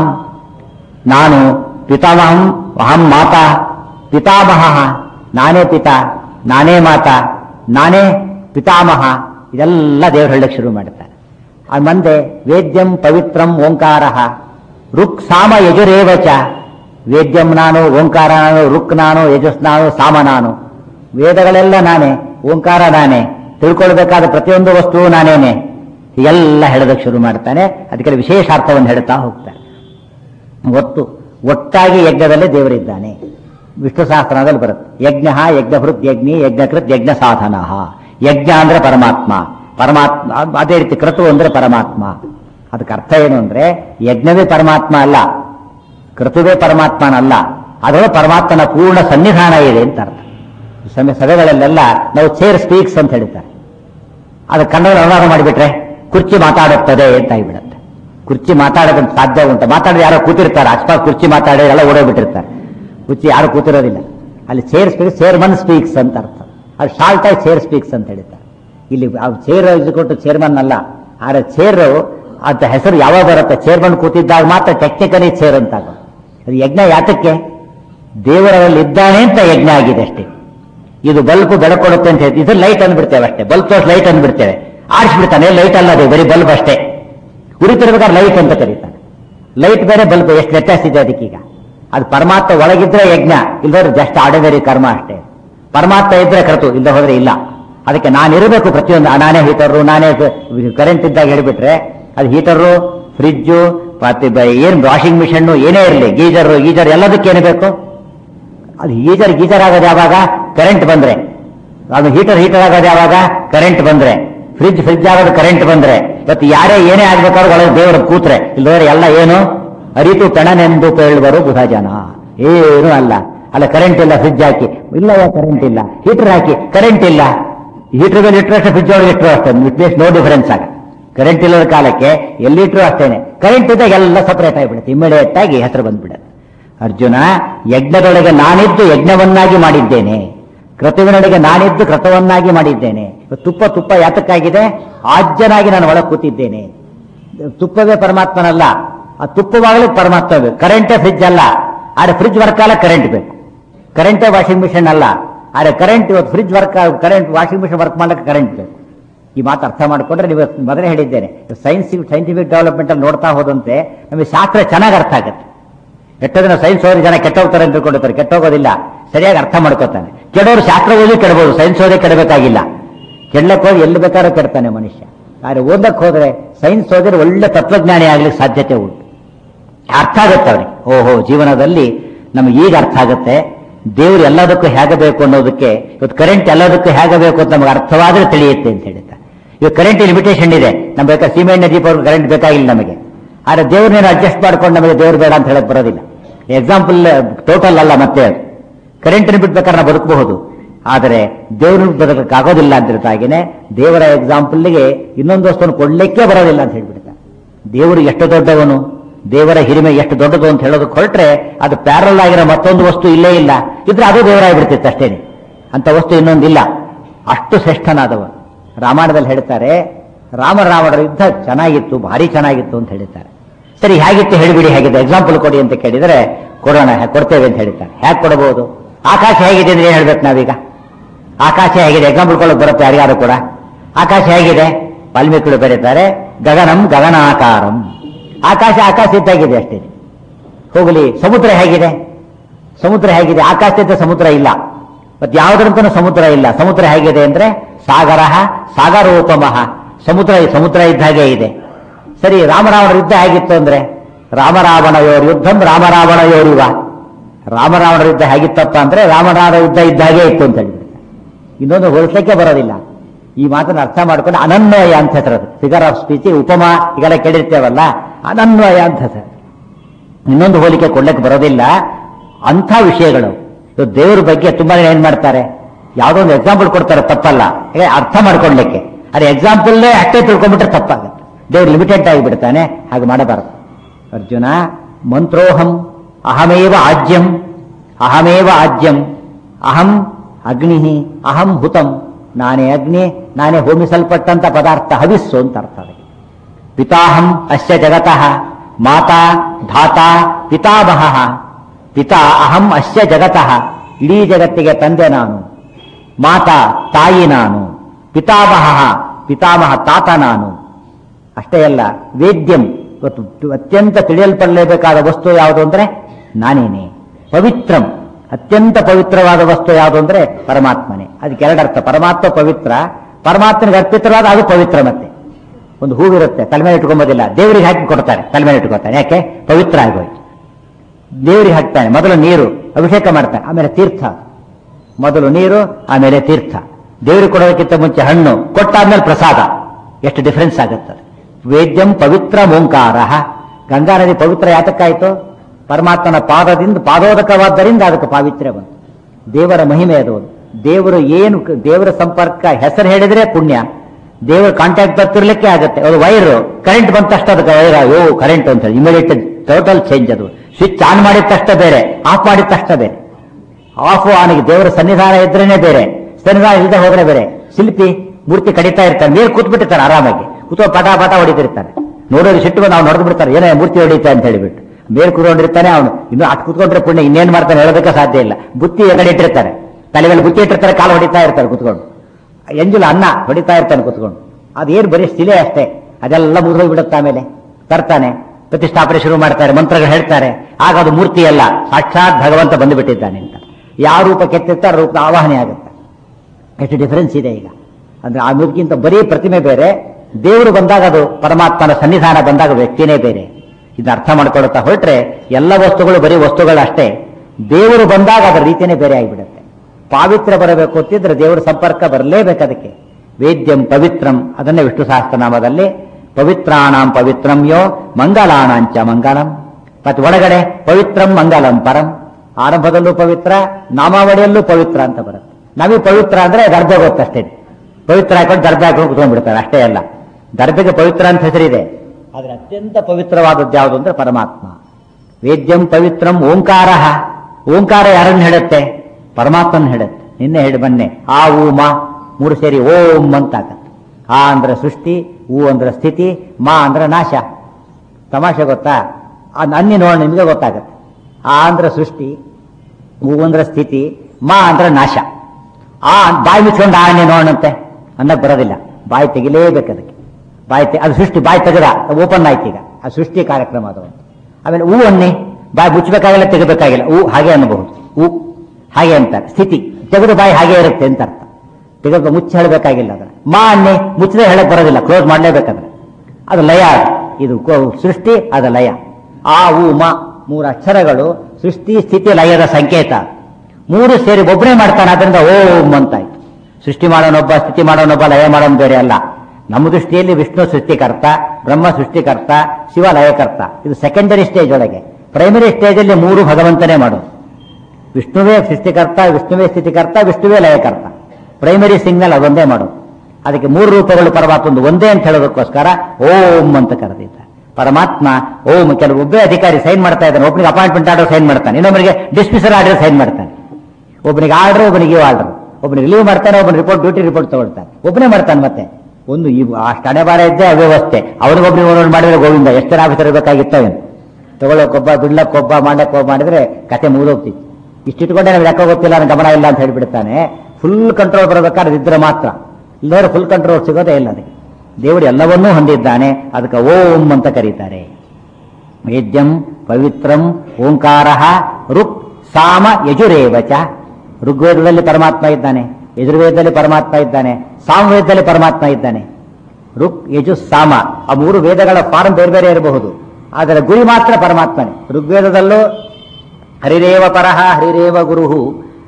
ನಾನು ಪಿತಾಮಹಂ ಅಹಂ ಮಾತಾ ಪಿತಾಮಹ ನಾನೇ ಪಿತಾ ನಾನೇ ಮಾತಾ ನಾನೇ ಪಿತಾಮಹ ಇದೆಲ್ಲ ದೇವರು ಹೇಳಕ್ಕೆ ಶುರು ಮಾಡುತ್ತಾರೆ ಆ ಮುಂದೆ ವೇದ್ಯಂ ಪವಿತ್ರಂ ಓಂಕಾರ ರುಕ್ ಸಾಮ ಯಜುರೇವಚ ವೇದ್ಯಂ ನಾನು ಓಂಕಾರ ನಾನು ರುಕ್ ನಾನು ಯಜಸ್ ನಾನು ಸಾಮ ನಾನು ವೇದಗಳೆಲ್ಲ ನಾನೇ ಓಂಕಾರ ನಾನೇ ತಿಳ್ಕೊಳ್ಬೇಕಾದ ಪ್ರತಿಯೊಂದು ವಸ್ತುವು ನಾನೇನೆ ಎಲ್ಲ ಹೇಳೋದಕ್ಕೆ ಶುರು ಮಾಡ್ತಾನೆ ಅದಕ್ಕೆ ವಿಶೇಷ ಅರ್ಥವನ್ನು ಹೇಳ್ತಾ ಹೋಗ್ತಾನೆ ಒತ್ತು ಒಟ್ಟಾಗಿ ಯಜ್ಞದಲ್ಲೇ ದೇವರಿದ್ದಾನೆ ವಿಷ್ಣು ಸಹಸ್ರದಲ್ಲಿ ಬರುತ್ತೆ ಯಜ್ಞ ಯಜ್ಞಭೃತ್ ಯಜ್ಞಿ ಯಜ್ಞಕೃತ್ ಯಜ್ಞ ಸಾಧನ ಯಜ್ಞ ಅಂದ್ರೆ ಪರಮಾತ್ಮ ಪರಮಾತ್ಮ ಅದೇ ರೀತಿ ಕೃತು ಅಂದ್ರೆ ಪರಮಾತ್ಮ ಅದಕ್ಕೆ ಅರ್ಥ ಏನು ಅಂದ್ರೆ ಯಜ್ಞವೇ ಪರಮಾತ್ಮ ಅಲ್ಲ ಕೃತುವೇ ಪರಮಾತ್ಮನಲ್ಲ ಅದರೊಳಗೆ ಪರಮಾತ್ಮನ ಪೂರ್ಣ ಸನ್ನಿಧಾನ ಇದೆ ಅಂತ ಅರ್ಥ ಸಮಯ ಸಭೆಗಳಲ್ಲೆಲ್ಲ ನಾವು ಚೇರ್ ಸ್ಪೀಕ್ಸ್ ಅಂತ ಹೇಳ್ತಾರೆ ಅದು ಕನ್ನಡ ಅನುವಾದ ಮಾಡಿಬಿಟ್ರೆ ಕುರ್ಚಿ ಮಾತಾಡುತ್ತದೆ ಅಂತ ಆಗಿಬಿಡುತ್ತೆ ಕುರ್ಚಿ ಮಾತಾಡೋದಂತ ಸಾಧ್ಯ ಉಂಟು ಮಾತಾಡಿದ್ರೆ ಯಾರೋ ಕೂತಿರ್ತಾರೆ ಅಕಸ್ಮಾತ್ ಕುರ್ಚಿ ಮಾತಾಡಿ ಎಲ್ಲ ಓಡೋಗ್ಬಿಟ್ಟಿರ್ತಾರೆ ಕುರ್ಚಿ ಯಾರು ಕೂತಿರೋದಿಲ್ಲ ಅಲ್ಲಿ ಚೇರ್ ಸ್ಪೀಕ್ಸ್ ಚೇರ್ಮನ್ ಸ್ಪೀಕ್ಸ್ ಅಂತ ಅರ್ಥ ಅದು ಶಾರ್ಟ್ ಆಗಿ ಚೇರ್ ಸ್ಪೀಕ್ಸ್ ಅಂತ ಹೇಳ್ತಾರೆ ಇಲ್ಲಿ ಚೇರ್ ಕೊಟ್ಟು ಚೇರ್ಮನ್ ಅಲ್ಲ ಆದ್ರೆ ಚೇರ್ ಅಂತ ಹೆಸರು ಯಾವಾಗ ಬರುತ್ತೆ ಚೇರ್ಮನ್ ಕೂತಿದ್ದಾಗ ಮಾತ್ರ ಟೆಕ್ನಿಕಲಿ ಚೇರ್ ಅಂತ ಆಗೋದು. ಅದು ಯಜ್ಞ ಯಾತಕ್ಕೆ ದೇವರಲ್ಲಿ ಇದ್ದಾನೆ ಅಂತ ಯಜ್ಞ ಆಗಿದೆ ಅಷ್ಟೇ ಇದು ಬಲ್ಬ್ ಬೆಳಕೊಡುತ್ತೆ ಅಂತ ಹೇಳಿ ಇದು ಲೈಟ್ ಅಂದ್ಬಿಡ್ತೇವೆ ಅಷ್ಟೇ ಬಲ್ಬ್ ತೋರ್ಸ್ ಲೈಟ್ ಅಂದ್ಬಿಡ್ತೇವೆ ಆರಿಸ್ಬಿಡ್ತಾನೆ ಲೈಟ್ ಅಲ್ಲ ಅದು ಬರೀ ಬಲ್ಬ್ ಅಷ್ಟೇ ಉರಿತಿರ್ಬೇಕಾದ್ರೆ ಲೈಟ್ ಅಂತ ಕರೀತಾನೆ ಲೈಟ್ ಬೇರೆ ಬಲ್ಬ್ ಎಷ್ಟು ವ್ಯತ್ಯಾಸ ಇದೆ ಅದಕ್ಕೀಗ ಅದು ಪರಮಾತ್ಮ ಒಳಗಿದ್ರೆ ಯಜ್ಞ ಇಲ್ಲದ್ರೆ ಜಸ್ಟ್ ಆರ್ಡಿನರಿ ಕರ್ಮ ಅಷ್ಟೇ ಪರಮಾತ್ಮ ಇದ್ರೆ ಕರೆತು ಇಲ್ಲ ಹೋದ್ರೆ ಇಲ್ಲ ಅದಕ್ಕೆ ನಾನಿರಬೇಕು ಪ್ರತಿಯೊಂದು ಆ, ನಾನೇ ಹೀಟರು ನಾನೇ ಕರೆಂಟ್ ಇದ್ದಾಗ ಹೇಳಿಬಿಟ್ರೆ ಅದು ಹೀಟರು ಫ್ರಿಜ್ಜು ಮತ್ತೆ ಬ- ಏನ್ ವಾಷಿಂಗ್ ಮಿಷನ್ ಏನೇ ಇರಲಿ ಗೀಜರ್ ಗೀಜರ್ ಎಲ್ಲದಕ್ಕೆ ಏನು ಬೇಕು ಅದು ಗೀಜರ್ ಗೀಜರ್ ಆಗೋದು ಯಾವಾಗ ಕರೆಂಟ್ ಬಂದ್ರೆ ಅದು ಹೀಟರ್ ಹೀಟರ್ ಆಗೋದು ಯಾವಾಗ ಕರೆಂಟ್ ಬಂದ್ರೆ ಫ್ರಿಜ್ ಫ್ರಿಜ್ ಆಗೋದು ಕರೆಂಟ್ ಬಂದ್ರೆ ಇವತ್ತು ಯಾರೇ ಏನೇ ಆಗ್ಬೇಕಾದ್ರೂ ಒಳಗೆ ದೇವರು ಕೂತ್ರೆ ಇಲ್ಲದ್ರೆ ಎಲ್ಲ ಏನು ಅರಿತು ಪೆಣನೆಂದು ಪೇಳುವರು ಬುಧ ಜನ ಏನೂ ಅಲ್ಲ ಅಲ್ಲ ಕರೆಂಟ್ ಇಲ್ಲ ಫ್ರಿಜ್ ಹಾಕಿ ಇಲ್ಲ ಕರೆಂಟ್ ಇಲ್ಲ ಹೀಟರ್ ಹಾಕಿ ಕರೆಂಟ್ ಇಲ್ಲ ಹೀಟರ್ ಮೇಲೆ ಇಟ್ಟರು ಅಷ್ಟೇ ಫ್ರಿಜ್ ಒಳಗೆ ಇಟ್ಟರು ಅಷ್ಟೇ ಇಟ್ ಮೇಕ್ಸ್ ನೋ ಡಿಫರೆನ್ಸ್ ಆಗ ಕರೆಂಟ್ ಇಲ್ಲದ ಕಾಲಕ್ಕೆ ಎಲ್ಲಿಟ್ರು ಅಷ್ಟೇನೆ ಕರೆಂಟ್ ಇದ್ದಾಗ ಎಲ್ಲ ಸಪರೇಟ್ ಆಗಿಬಿಡುತ್ತೆ ಇಮಿಡಿಯೇಟ್ ಆಗಿ ಹೆಸರು ಬಂದ್ಬಿಡುತ್ತೆ ಅರ್ಜುನ ಯಜ್ಞದೊಳಗೆ ನಾನಿದ್ದು ಯಜ್ಞವನ್ನಾಗಿ ಮಾಡಿದ್ದೇನೆ ಕ್ರತುವಿನೊಳಗೆ ನಾನಿದ್ದು ಕ್ರತವನ್ನಾಗಿ ಮಾಡಿದ್ದೇನೆ ತುಪ್ಪ ತುಪ್ಪ ಯಾತಕ್ಕಾಗಿದೆ ಆಜ್ಯನಾಗಿ ನಾನು ಒಳಗೆ ಕೂತಿದ್ದೇನೆ ತುಪ್ಪವೇ ಪರಮಾತ್ಮನಲ್ಲ ಆ ತುಪ್ಪವಾಗಲೇ ಪರಮಾತ್ಮ ಬೇಕು ಕರೆಂಟೇ ಫ್ರಿಜ್ ಅಲ್ಲ ಆದ್ರೆ ಫ್ರಿಜ್ ವರ್ಕ್ ಅಲ್ಲ ಕರೆಂಟ್ ಬೇಕು ಕರೆಂಟೇ ವಾಷಿಂಗ್ ಮಿಷಿನ್ ಅಲ್ಲ ಆದ್ರೆ ಕರೆಂಟ್ ಇವತ್ತು fridge work current washing machine work ಮಾಡಕ್ಕೆ ಕರೆಂಟ್ ಬೇಕು ಈ ಮಾತು ಅರ್ಥ ಮಾಡಿಕೊಂಡ್ರೆ ನೀವು ಮೊದಲೇ ಹೇಳಿದ್ದೇನೆ ಸೈನ್ಸ್ ಸೈಂಟಿಫಿಕ್ ಡೆವಲಪ್ಮೆಂಟ್ ಅಲ್ಲಿ ನೋಡ್ತಾ ಹೋದಂತೆ ನಮಗೆ ಶಾಸ್ತ್ರ ಚೆನ್ನಾಗಿ ಅರ್ಥ ಆಗುತ್ತೆ ಎಷ್ಟೋ ಜನ ಸೈನ್ಸ್ ಓದಿ ಜನ ಕೆಟ್ಟೋಗ್ತಾರೆ ಅಂತ ತಿಳ್ಕೊಂಡಿರ್ತಾರೆ ಕೆಟ್ಟೋಗೋದಿಲ್ಲ ಸರಿಯಾಗಿ ಅರ್ಥ ಮಾಡ್ಕೋತಾನೆ ಕೆಡೋರು ಶಾಸ್ತ್ರ ಓದಿ ಕೆಡಬಹುದು ಸೈನ್ಸ್ ಓದಿ ಕೆಡಬೇಕಾಗಿಲ್ಲ ಕೆಡ್ಲಕ್ಕೆ ಹೋಗಿ ಎಲ್ಲಿ ಬೇಕಾದ್ರೂ ಕೆಡ್ತಾನೆ ಮನುಷ್ಯ ಆದ್ರೆ ಓದಕ್ಕೆ ಹೋದ್ರೆ ಸೈನ್ಸ್ ಓದಿದ್ರೆ ಒಳ್ಳೆ ತತ್ವಜ್ಞಾನಿ ಆಗ್ಲಿಕ್ಕೆ ಸಾಧ್ಯತೆ ಉಂಟು ಅರ್ಥ ಆಗುತ್ತೆ ಅವನಿಗೆ ಓಹೋ ಜೀವನದಲ್ಲಿ ನಮ್ಗೆ ಈಗ ಅರ್ಥ ಆಗುತ್ತೆ ದೇವ್ರು ಎಲ್ಲದಕ್ಕೂ ಹೇಗೆ ಬೇಕು ಅನ್ನೋದಕ್ಕೆ ಇವತ್ತು ಕರೆಂಟ್ ಎಲ್ಲದಕ್ಕೂ ಹೇಗೆ ಬೇಕು ಅಂತ ನಮಗೆ ಅರ್ಥವಾದ್ರೆ ತಿಳಿಯುತ್ತೆ ಅಂತ ಹೇಳ್ತಾರೆ ಇವಾಗ ಕರೆಂಟ್ ಲಿಮಿಟೇಷನ್ ಇದೆ ನಮ್ಗೆ ಬೇಕಾ ಸೀಮೆಎಣ್ಣೆ ದೀಪ ಕರೆಂಟ್ ಬೇಕಾಗಿಲ್ಲ ನಮಗೆ ಆದ್ರೆ ದೇವ್ರನ್ನೇನು ಅಡ್ಜಸ್ಟ್ ಮಾಡ್ಕೊಂಡು ನಮಗೆ ದೇವ್ರು ಬೇಡ ಅಂತ ಹೇಳಕ್ ಬರೋದಿಲ್ಲ ಎಕ್ಸಾಂಪಲ್ ಟೋಟಲ್ ಅಲ್ಲ ಮತ್ತೆ ಅದು ಕರೆಂಟ್ ಬಿಟ್ಬೇಕಾದ್ರೆ ನಾವು ಬದುಕಬಹುದು ಆದರೆ ದೇವ್ರನ್ನ ಬದುಕಕ್ಕಾಗೋದಿಲ್ಲ ಅಂತಿರ್ತಾಗೇನೆ ದೇವರ ಎಕ್ಸಾಂಪಲ್ಗೆ ಇನ್ನೊಂದು ವಸ್ತುವನ್ನು ಕೊಡ್ಲಿಕ್ಕೆ ಬರೋದಿಲ್ಲ ಅಂತ ಹೇಳ್ಬಿಡ್ತಾರೆ ದೇವರು ಎಷ್ಟು ದೊಡ್ಡವನು ದೇವರ ಹಿರಿಮೆ ಎಷ್ಟು ದೊಡ್ಡದು ಅಂತ ಹೇಳೋದಕ್ಕೆ ಹೊರಟ್ರೆ ಅದು ಪ್ಯಾರಲ್ ಆಗಿರೋ ಮತ್ತೊಂದು ವಸ್ತು ಇಲ್ಲೇ ಇಲ್ಲ ಇದ್ರೆ ಅದು ದೇವರಾಗ್ಬಿಡ್ತಿತ್ತು ಅಷ್ಟೇನೆ ಅಂತ ವಸ್ತು ಇನ್ನೊಂದಿಲ್ಲ ಅಷ್ಟು ಶ್ರೇಷ್ಠನಾದವ ರಾಮಾಯಣದಲ್ಲಿ ಹೇಳ್ತಾರೆ ರಾಮ ರಾವಣರ ಯುದ್ಧ ಚೆನ್ನಾಗಿತ್ತು ಭಾರಿ ಚೆನ್ನಾಗಿತ್ತು ಅಂತ ಹೇಳ್ತಾರೆ ಸರಿ ಹೇಗಿತ್ತು ಹೇಳಿಬಿಡಿ ಹೇಗಿದೆ ಎಕ್ಸಾಂಪಲ್ ಕೊಡಿ ಅಂತ ಕೇಳಿದರೆ ಕೊಡೋಣ ಕೊಡ್ತೇವೆ ಅಂತ ಹೇಳ್ತಾರೆ ಹೇಗೆ ಕೊಡಬಹುದು ಆಕಾಶ ಹೇಗಿದೆ ಅಂದ್ರೆ ಏನ್ ಹೇಳ್ಬೇಕು ನಾವೀಗ ಆಕಾಶ ಹೇಗಿದೆ ಎಕ್ಸಾಂಪಲ್ ಕೊಡೋಕೆ ಬರುತ್ತೆ ಯಾರಿಗಾರು ಕೂಡ ಆಕಾಶ ಹೇಗಿದೆ ವಾಲ್ಮೀಕಿಗಳು ಬರೀತಾರೆ ಗಗನಂ ಗಗನಾಕಾರಂ ಆಕಾಶ ಆಕಾಶ ಇದ್ದಾಗಿದೆ ಅಷ್ಟೇ ಹೋಗಲಿ ಸಮುದ್ರ ಹೇಗಿದೆ ಸಮುದ್ರ ಹೇಗಿದೆ ಆಕಾಶದಿಂದ ಸಮುದ್ರ ಇಲ್ಲ ಮತ್ತೆ ಯಾವುದರಂತನೂ ಸಮುದ್ರ ಇಲ್ಲ ಸಮುದ್ರ ಹೇಗಿದೆ ಅಂದ್ರೆ ಸಾಗರ ಸಾಗರೋಪಮಃ ಸಮುದ್ರ ಸಮುದ್ರ ಇದ್ದ ಹಾಗೆ ಇದೆ ಸರಿ ರಾಮರಾವಣ ಯುದ್ಧ ಹೇಗಿತ್ತು ಅಂದ್ರೆ ರಾಮರಾವಣಯೋರ್ ಯುದ್ಧಂ ರಾಮರಾವಣಯೋರಿವ ರಾಮರಾವಣ ಯುದ್ಧ ಹೇಗಿತ್ತಪ್ಪ ಅಂದ್ರೆ ರಾಮರಾವಣ ಯುದ್ಧ ಇದ್ದ ಹಾಗೆ ಇತ್ತು ಅಂತ ಹೇಳಿಬಿಡ್ತಾರೆ ಇನ್ನೊಂದು ಹೋಲಿಸಲಿಕ್ಕೆ ಬರೋದಿಲ್ಲ ಈ ಮಾತನ್ನು ಅರ್ಥ ಮಾಡ್ಕೊಂಡು ಅನನ್ವಯ ಅಂತ ಹೆಸರದು ಫಿಗರ್ ಆಫ್ ಸ್ಪೀಚ್ ಉಪಮಾ ಈಗೆಲ್ಲ ಕೇಳಿರ್ತೇವಲ್ಲ ಅನನ್ವಯ ಅಂತ ಹೆಸರು ಇನ್ನೊಂದು ಹೋಲಿಕೆ ಕೊಡ್ಲಿಕ್ಕೆ ಬರೋದಿಲ್ಲ ಅಂಥ ವಿಷಯಗಳು ಇವತ್ತು ದೇವರ ಬಗ್ಗೆ ತುಂಬಾ ಜನ ಏನ್ ಮಾಡ್ತಾರೆ ಯಾವುದೋ ಒಂದು ಎಕ್ಸಾಂಪಲ್ ಕೊಡ್ತಾರೆ ತಪ್ಪಲ್ಲ ಏ, ಅರ್ಥ ಮಾಡ್ಕೊಡ್ಲಿಕ್ಕೆ ಅದೇ ಎಕ್ಸಾಂಪಲ್ಲೇ ಅಷ್ಟೇ ತಿಳ್ಕೊಂಡ್ಬಿಟ್ರೆ ತಪ್ಪಾಗುತ್ತೆ ದೇವ್ರು ಲಿಮಿಟೆಡ್ ಆಗಿಬಿಡ್ತಾನೆ ಹಾಗೆ ಮಾಡಬಾರದು ಅರ್ಜುನ ಮಂತ್ರೋಹಂ ಅಹಮೇವ ಆಜ್ಯಂ ಅಹಮೇವ ಆಜ್ಯಂ ಅಹಂ ಅಗ್ನಿ ಅಹಂ ಹುತಂ ನಾನೇ ಅಗ್ನಿ ನಾನೇ ಹೋಮಿಸಲ್ಪಟ್ಟಂತ ಪದಾರ್ಥ ಹವಿಸ್ಸು ಅಂತ ಅರ್ಥ ಅದಕ್ಕೆ ಪಿತಾಹಂ ಅಸ್ಯ ಜಗತಃ ಮಾತಾ ಧಾತಾ ಪಿತಾಮಹ ಪಿತಾ ಅಹಂ ಅಸ್ಯ ಜಗತಃ ಇಡೀ ಜಗತ್ತಿಗೆ ತಂದೆ ನಾನು ಮಾತಾ ತಾಯಿ ನಾನು ಪಿತಾಮಹ ಪಿತಾಮಹ ತಾತ ನಾನು ಅಷ್ಟೇ ಅಲ್ಲ ವೇದ್ಯಂ ಇವತ್ತು ಅತ್ಯಂತ ತಿಳಿಯಲ್ಪಡಲೇಬೇಕಾದ ವಸ್ತು ಯಾವುದು ಅಂದ್ರೆ ನಾನೇನೆ ಪವಿತ್ರಂ ಅತ್ಯಂತ ಪವಿತ್ರವಾದ ವಸ್ತು ಯಾವುದು ಅಂದ್ರೆ ಪರಮಾತ್ಮನೇ ಅದಕ್ಕೆ ಎರಡರ್ಥ ಪರಮಾತ್ಮ ಪವಿತ್ರ ಪರಮಾತ್ಮನಿಗೆ ಅರ್ಪಿತವಾದ ಅದು ಪವಿತ್ರ ಮತ್ತೆ ಒಂದು ಹೂವಿರುತ್ತೆ ತಲೆ ಮೇಲೆ ಇಟ್ಕೊಂಬೋದಿಲ್ಲ ದೇವರಿಗೆ ಹಾಕಿ ಕೊಡ್ತಾರೆ ತಲೆ ಮೇಲೆ ಇಟ್ಕೊತಾನೆ ಯಾಕೆ ಪವಿತ್ರ ಆಗೋಯ್ತು ದೇವರಿಗೆ ಹಾಕ್ತಾನೆ ಮೊದಲು ನೀರು ಅಭಿಷೇಕ ಮಾಡ್ತಾನೆ ಆಮೇಲೆ ತೀರ್ಥ ಮೊದಲು ನೀರು ಆಮೇಲೆ ತೀರ್ಥ ದೇವರಿಗೆ ಕೊಡೋದಕ್ಕಿಂತ ಮುಂಚೆ ಹಣ್ಣು ಕೊಟ್ಟಾದ್ಮೇಲೆ ಪ್ರಸಾದ ಎಷ್ಟು ಡಿಫರೆನ್ಸ್ ಆಗುತ್ತೆ ವೇದ್ಯಂ ಪವಿತ್ರ ಓಂಕಾರ ಗಂಗಾ ನದಿ ಪವಿತ್ರ ಯಾತಕ್ಕಾಯ್ತು ಪರಮಾತ್ಮನ ಪಾದದಿಂದ ಪಾದೋದಕವಾದ್ದರಿಂದ ಅದಕ್ಕೆ ಪಾವಿತ್ರ್ಯ ಬಂತು ದೇವರ ಮಹಿಮೆ ಅದು ದೇವರು ಏನು ದೇವರ ಸಂಪರ್ಕ ಹೆಸರು ಹೇಳಿದ್ರೆ ಪುಣ್ಯ ದೇವರ ಕಾಂಟ್ಯಾಕ್ಟ್ ಬರ್ತಿರ್ಲಿಕ್ಕೆ ಆಗುತ್ತೆ ಅದು ವೈರ್ ಕರೆಂಟ್ ಬಂದ ತಕ್ಷಣ ಅದಕ್ಕೆ ವೈರ್ ಅಯ್ಯೋ ಕರೆಂಟ್ ಅಂತ ಹೇಳಿ ಇಮಿಡಿಯೇಟ್ ಟೋಟಲ್ ಚೇಂಜ್ ಅದು ಸ್ವಿಚ್ ಆನ್ ಮಾಡಿದ ತಕ್ಷಣ ಬೇರೆ ಆಫ್ ಮಾಡಿದ ತಕ್ಷಣ ಬೇರೆ ಆಫ್ ಆನಿಗೆ ದೇವರ ಸನ್ನಿಧಾನ ಇದ್ರೇನೆ ಬೇರೆ ಸನ್ನಿಧಾನ ಇಲ್ಲದೆ ಹೋದ್ರೆ ಬೇರೆ ಶಿಲ್ಪಿ ಮೂರ್ತಿ ಕಡಿತಾ ಇರ್ತಾನೆ ಮೇಲೆ ಕೂತ್ಬಿಟ್ಟಿರ್ತಾನೆ ಆರಾಮಾಗಿ ಕೂತ್ಕೊ ಪಟ ಪಟ ಹೊಡಿತಿರ್ತಾನೆ ನೋಡೋದು ಸಿಟ್ಟು ಬಂದು ಅವ್ನು ಹೊಡೆದು ಬಿಡ್ತಾರೆ ಏನೋ ಮೂರ್ತಿ ಹೊಡಿತಾ ಅಂತ ಹೇಳಿಬಿಟ್ಟು ಮೇಲ್ ಕೂತ್ಕೊಂಡಿರ್ತಾನೆ ಅವನು ಇನ್ನು ಅಟ್ ಕೂತ್ಕೊಂಡ್ರೆ ಪುಣ್ಯ ಇನ್ನೇನ್ ಮಾಡ್ತಾನೆ ಹೇಳೋದಕ್ಕೆ ಸಾಧ್ಯ ಇಲ್ಲ ಬುತ್ತಿ ಎಗಡೆ ಇಟ್ಟಿರ್ತಾರೆ ತಲೆ ಮೇಲೆ ಬುತ್ತಿ ಇಟ್ಟಿರ್ತಾರೆ ಕಾಲು ಹೊಡಿತಾ ಇರ್ತಾರೆ ಕೂತ್ಕೊಂಡು ಎಂಜುಲ ಅನ್ನ ಹೊಡಿತಾ ಇರ್ತಾನೆ ಕೂತ್ಕೊಂಡು ಅದೇನು ಬರೀ ಶಿಲೆ ಅಷ್ಟೇ ಅದೆಲ್ಲ ಮುಗಿದೋಗಿ ಬಿಡುತ್ತೆ ಆಮೇಲೆ ತರ್ತಾನೆ ಪ್ರತಿಷ್ಠಾಪನೆ ಶುರು ಮಾಡ್ತಾರೆ ಮಂತ್ರಗಳು ಹೇಳ್ತಾರೆ ಆಗ ಅದು ಮೂರ್ತಿ ಅಲ್ಲ ಸಾಕ್ಷಾತ್ ಭಗವಂತ ಬಂದು ಬಿಟ್ಟಿದ್ದಾನೆ ಅಂತ ಯಾವ ರೂಪ ಕೆತ್ತಿರ್ತಾರೆ ಆ ರೂಪ ಆವಾಹನೆ ಆಗುತ್ತೆ ಎಷ್ಟು ಡಿಫರೆನ್ಸ್ ಇದೆ ಈಗ ಅಂದ್ರೆ ಆ ಮೂರ್ತಿಗಿಂತ ಬರೀ ಪ್ರತಿಮೆ ಬೇರೆ ದೇವರು ಬಂದಾಗ ಅದು ಪರಮಾತ್ಮನ ಸನ್ನಿಧಾನ ಬಂದಾಗ ವ್ಯಕ್ತಿನೇ ಬೇರೆ ಇದನ್ನ ಅರ್ಥ ಮಾಡ್ಕೊಳ್ತಾ ಹೊರಟ್ರೆ ಎಲ್ಲ ವಸ್ತುಗಳು ಬರೀ ವಸ್ತುಗಳಷ್ಟೇ ದೇವರು ಬಂದಾಗ ಅದರ ರೀತಿನೇ ಬೇರೆ ಆಗಿಬಿಡುತ್ತೆ ಪಾವಿತ್ರ್ಯ ಬರಬೇಕು ಅಂತಿದ್ರೆ ದೇವರ ಸಂಪರ್ಕ ಬರಲೇಬೇಕು ಅದಕ್ಕೆ ವೇದ್ಯಂ ಪವಿತ್ರಂ ಅದನ್ನೇ ವಿಷ್ಣು ಸಹಸ್ರನಾಮದಲ್ಲಿ ಪವಿತ್ರಾಣಾಂ ಪವಿತ್ರಂ ಯೋ ಮಂಗಲಾಣಾಂಚ ಮಂಗಲಂ ಮತ್ತೆ ಒಳಗಡೆ ಪವಿತ್ರಂ ಮಂಗಲಂ ಪರಂ ಆರಂಭದಲ್ಲೂ ಪವಿತ್ರ ನಾಮಾವಳಿಯಲ್ಲೂ ಪವಿತ್ರ ಅಂತ ಬರುತ್ತೆ ನಮಗೆ ಪವಿತ್ರ ಅಂದ್ರೆ ದರ್ಬೆ ಗೊತ್ತಷ್ಟೇ ಪವಿತ್ರ ಹಾಕೊಂಡು ದರ್ಬೆ ಹಾಕೊಂಡು ಕುತ್ಕೊಂಡ್ಬಿಡ್ತಾರೆ ಅಷ್ಟೇ ಅಲ್ಲ ದರ್ಬೆಗೆ ಪವಿತ್ರ ಅಂತ ಹೆಸರಿದೆ ಆದ್ರೆ ಅತ್ಯಂತ ಪವಿತ್ರವಾದದ್ದು ಯಾವುದು ಅಂದ್ರೆ ಪರಮಾತ್ಮ ವೇದ್ಯಂ ಪವಿತ್ರಂ ಓಂಕಾರ ಓಂಕಾರ ಯಾರನ್ನು ಹೇಳುತ್ತೆ ಪರಮಾತ್ಮನ ಹೇಳುತ್ತೆ ನಿನ್ನೆ ಹೇಳಿ ಬನ್ನೆ ಆ ಊ ಮಾ ಮೂರು ಸೇರಿ ಓಂ ಅಂತ ಆಗತ್ತೆ ಆ ಅಂದ್ರೆ ಸೃಷ್ಟಿ ಊ ಅಂದ್ರೆ ಸ್ಥಿತಿ ಮಾ ಅಂದ್ರೆ ನಾಶ ತಮಾಷೆ ಗೊತ್ತಾ ಅದ್ ಅನ್ನಿ ನೋಡಿ ನಿಮಗೆ ಗೊತ್ತಾಗತ್ತೆ ಆ ಅಂದ್ರೆ ಸೃಷ್ಟಿ ಹೂ ಅಂದ್ರೆ ಸ್ಥಿತಿ ಮಾ ಅಂದ್ರೆ ನಾಶ ಆ ಬಾಯಿ ಮುಚ್ಕೊಂಡು ಆನೆ ನೋಡಂತೆ ಅನ್ನಕ್ ಬರೋದಿಲ್ಲ ಬಾಯಿ ತೆಗಿಲೇಬೇಕು ಅದಕ್ಕೆ ಬಾಯಿ ತೆ- ಅದು ಸೃಷ್ಟಿ ಬಾಯಿ ತೆಗೆದ ಓಪನ್ ಆಯ್ತು ಈಗ ಆ ಸೃಷ್ಟಿ ಕಾರ್ಯಕ್ರಮ ಅದು ಒಂದು. ಆಮೇಲೆ ಹೂ ಅನ್ನಿ ಬಾಯಿ ಮುಚ್ಚಬೇಕಾಗಿಲ್ಲ ತೆಗಬೇಕಾಗಿಲ್ಲ ಹೂ ಹಾಗೆ ಅನ್ನಬಹುದು ಹೂ ಹಾಗೆ ಅಂತಾರೆ ಸ್ಥಿತಿ ತೆಗೆದು ಬಾಯಿ ಹಾಗೆ ಇರುತ್ತೆ ಅಂತ ಅರ್ಥ ತೆಗೆದು ಮುಚ್ಚಿ ಹೇಳಬೇಕಾಗಿಲ್ಲ ಅದನ್ನ ಮಾ ಅನ್ನಿ ಮುಚ್ಚದೆ ಹೇಳಕ್ ಬರೋದಿಲ್ಲ ಕ್ಲೋಸ್ ಮಾಡ್ಲೇಬೇಕಾದ್ರೆ ಅದು ಲಯ ಅದು. ಇದು ಕೋ- ಸೃಷ್ಟಿ ಅದು ಲಯ ಆ ಉ ಮ ಮೂರು ಅಕ್ಷರಗಳು ಸೃಷ್ಟಿ ಸ್ಥಿತಿ ಲಯದ ಸಂಕೇತ ಮೂರು ಸೇರಿ ಒಬ್ಬನೇ ಮಾಡ್ತಾನೆ ಅದರಿಂದ ಓಂ ಅಂತಾಯ್ತು ಸೃಷ್ಟಿ ಮಾಡೋನೊಬ್ಬ ಸ್ಥಿತಿ ಮಾಡೋನೊಬ್ಬ ಲಯ ಮಾಡೋನು ಬೇರೆ ಅಲ್ಲ ನಮ್ಮ ದೃಷ್ಟಿಯಲ್ಲಿ ವಿಷ್ಣು ಸೃಷ್ಟಿಕರ್ತ ಬ್ರಹ್ಮ ಸೃಷ್ಟಿಕರ್ತ ಶಿವ ಲಯಕರ್ತ ಇದು ಸೆಕೆಂಡರಿ ಸ್ಟೇಜ್ ಒಳಗೆ ಪ್ರೈಮರಿ ಸ್ಟೇಜ್ ಅಲ್ಲಿ ಮೂರು ಭಗವಂತನೇ ಮಾಡೋದು ವಿಷ್ಣುವೇ ಸೃಷ್ಟಿಕರ್ತ ವಿಷ್ಣುವೇ ಸ್ಥಿತಿಕರ್ತ ವಿಷ್ಣುವೇ ಲಯಕರ್ತ ಪ್ರೈಮರಿ ಸಿಗ್ನಲ್ ಅದೊಂದೇ ಮಾಡೋದು ಅದಕ್ಕೆ ಮೂರು ರೂಪಗಳು ಪರಮಾತ್ಮ ಒಂದೇ ಅಂತ ಹೇಳೋದಕ್ಕೋಸ್ಕರ ಓಂ ಅಂತ ಕರೆದಿದ್ದಾರೆ ಪರಮಾತ್ಮ ಓಂ ಕೆಲವು ಒಬ್ಬೇ ಅಧಿಕಾರಿ ಸೈನ್ ಮಾಡ್ತಾ ಇದ್ದಾನೆ ಒಬ್ಬನಿಗೆ ಅಪಾಯಿಂಟ್ಮೆಂಟ್ ಆರ್ಡರ್ ಸೈನ್ ಮಾಡ್ತಾನೆ ಇನ್ನೊಬ್ಬರಿಗೆ ಡಿಸ್ಮಿಸಲ್ ಆರ್ಡರ್ ಸೈನ್ ಮಾಡ್ತಾನೆ ಒಬ್ಬನಿಗೆ ಆರ್ಡರ್ ಒಬ್ಬನಿಗೆ ಆರ್ಡರ್ ಒಬ್ಬನಿಗೆ ಲೀವ್ ಮಾಡ್ತಾನೆ ಒಬ್ಬನ ರಿಪೋರ್ಟ್ ಡ್ಯೂಟಿ ರಿಪೋರ್ಟ್ ತಗೊಳ್ತಾನೆ ಒಬ್ಬನೇ ಮಾಡ್ತಾನೆ ಮತ್ತೆ ಒಂದು ಈ ಅಷ್ಟು ಹಣೆ ಬಾರ ಇದ್ದೇ ಅವ್ಯವಸ್ಥೆ ಅವನಿಗೊಬ್ಬನಿಗೆ ಒಂದೊಂದು ಮಾಡಿದ್ರೆ ಗೋವಿಂದ ಎಷ್ಟು ಜನ ಆಫೀಸರ್ ಇರಬೇಕಾಗಿತ್ತ ಏನು ತಗೊಳ್ಳೋಕೊಬ್ಬ ದುಡ್ಲಕ್ಕೊಬ್ಬ ಮಾಡಕ್ಕೊಬ್ಬ ಮಾಡಿದ್ರೆ ಕತೆ ಮುಗಿದೋಗ್ತಿತ್ತು ಇಷ್ಟಿಟ್ಕೊಂಡೆ ನಮ್ಗೆ ಯಾಕೋ ಗೊತ್ತಿಲ್ಲ ನನ್ನ ಗಮನ ಇಲ್ಲ ಅಂತ ಹೇಳ್ಬಿಡ್ತಾನೆ ಫುಲ್ ಕಂಟ್ರೋಲ್ ಬರಬೇಕಾದ್ರೆ ಇದ್ರೆ ಮಾತ್ರ ಇಲ್ಲದ್ರೆ ಫುಲ್ ಕಂಟ್ರೋಲ್ ಸಿಗೋದೇ ಇಲ್ಲ ಅದಕ್ಕೆ ದೇವರು ಎಲ್ಲವನ್ನೂ ಹೊಂದಿದ್ದಾನೆ ಅದಕ್ಕೆ ಓಂ ಅಂತ ಕರೀತಾರೆ ವೇದ್ಯಂ ಪವಿತ್ರಂ ಓಂಕಾರ ರುಕ್ ಸಾಮ ಯಜುರೇವಚ ಋಗ್ವೇದದಲ್ಲಿ ಪರಮಾತ್ಮ ಇದ್ದಾನೆ ಯಜುರ್ವೇದದಲ್ಲಿ ಪರಮಾತ್ಮ ಇದ್ದಾನೆ ಸಾಮವೇದದಲ್ಲಿ ಪರಮಾತ್ಮ ಇದ್ದಾನೆ ರುಕ್ ಯಜು ಸಾಮ ಆ ಮೂರು ವೇದಗಳ ಫಾರ್ಮ್ ಬೇರೆ ಬೇರೆ ಇರಬಹುದು ಆದರೆ ಗುರಿ ಮಾತ್ರ ಪರಮಾತ್ಮನೇ ಋಗ್ವೇದದಲ್ಲೂ ಹರಿರೇವ ಪರಹ ಹರಿರೇವ ಗುರುಹು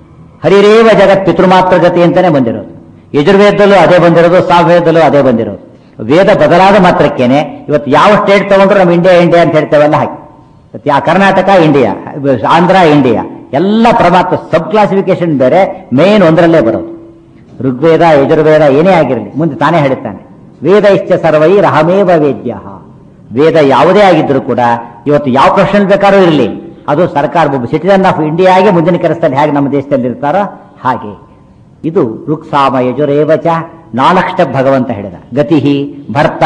ಹರಿರೇವ ಜಗತ್ ಪಿತೃಮಾತ್ರ ಗತಿ ಅಂತಾನೆ ಬಂದಿರೋದು ಯಜುರ್ವೇದದಲ್ಲೂ ಅದೇ ಬಂದಿರೋದು ಸಾಮವೇದದಲ್ಲೂ ಅದೇ ಬಂದಿರೋದು ವೇದ ಬದಲಾದ ಮಾತ್ರಕ್ಕೇನೆ ಇವತ್ತು ಯಾವ ಸ್ಟೇಟ್ ತಗೊಂಡ್ರು ನಮ್ಮ ಇಂಡಿಯಾ ಇಂಡಿಯಾ ಅಂತ ಹೇಳ್ತೇವಲ್ಲ ಹಾಗೆ ಇವತ್ತು ಯಾ ಕರ್ನಾಟಕ ಇಂಡಿಯಾ ಆಂಧ್ರ ಇಂಡಿಯಾ ಎಲ್ಲ ಪರಮಾತ್ಮ ಸಬ್ ಕ್ಲಾಸಿಫಿಕೇಶನ್ ಬೇರೆ ಮೇನ್ ಒಂದರಲ್ಲೇ ಬರೋದು ಋಗ್ವೇದ ಯಜುರ್ವೇದ ಏನೇ ಆಗಿರಲಿ ಮುಂದೆ ತಾನೇ ಹೇಳುತ್ತಾನೆ ವೇದ ಇಷ್ಟ ಸರ್ವೈ ರಹಮೇವ ವೇದ್ಯ ವೇದ ಯಾವುದೇ ಆಗಿದ್ರು ಕೂಡ ಇವತ್ತು ಯಾವ ಪ್ರಶ್ನೆ ಬೇಕಾದ್ರೂ ಇರಲಿ ಅದು ಸರ್ಕಾರ ಒಬ್ಬ ಸಿಟಿಜನ್ ಆಫ್ ಇಂಡಿಯಾಗೆ ಮುಂದಿನ ಕೆಲಸದಲ್ಲಿ ಹೇಗೆ ನಮ್ಮ ದೇಶದಲ್ಲಿ ಇರ್ತಾರೋ ಹಾಗೆ ಇದು ಋಕ್ಸಾಮ ಯಜುರೇವಚ ನಾಲ್ಕು ಸ್ಟೆಪ್ ಭಗವಂತ ಹೇಳಿದ ಗತಿ ಭರ್ತ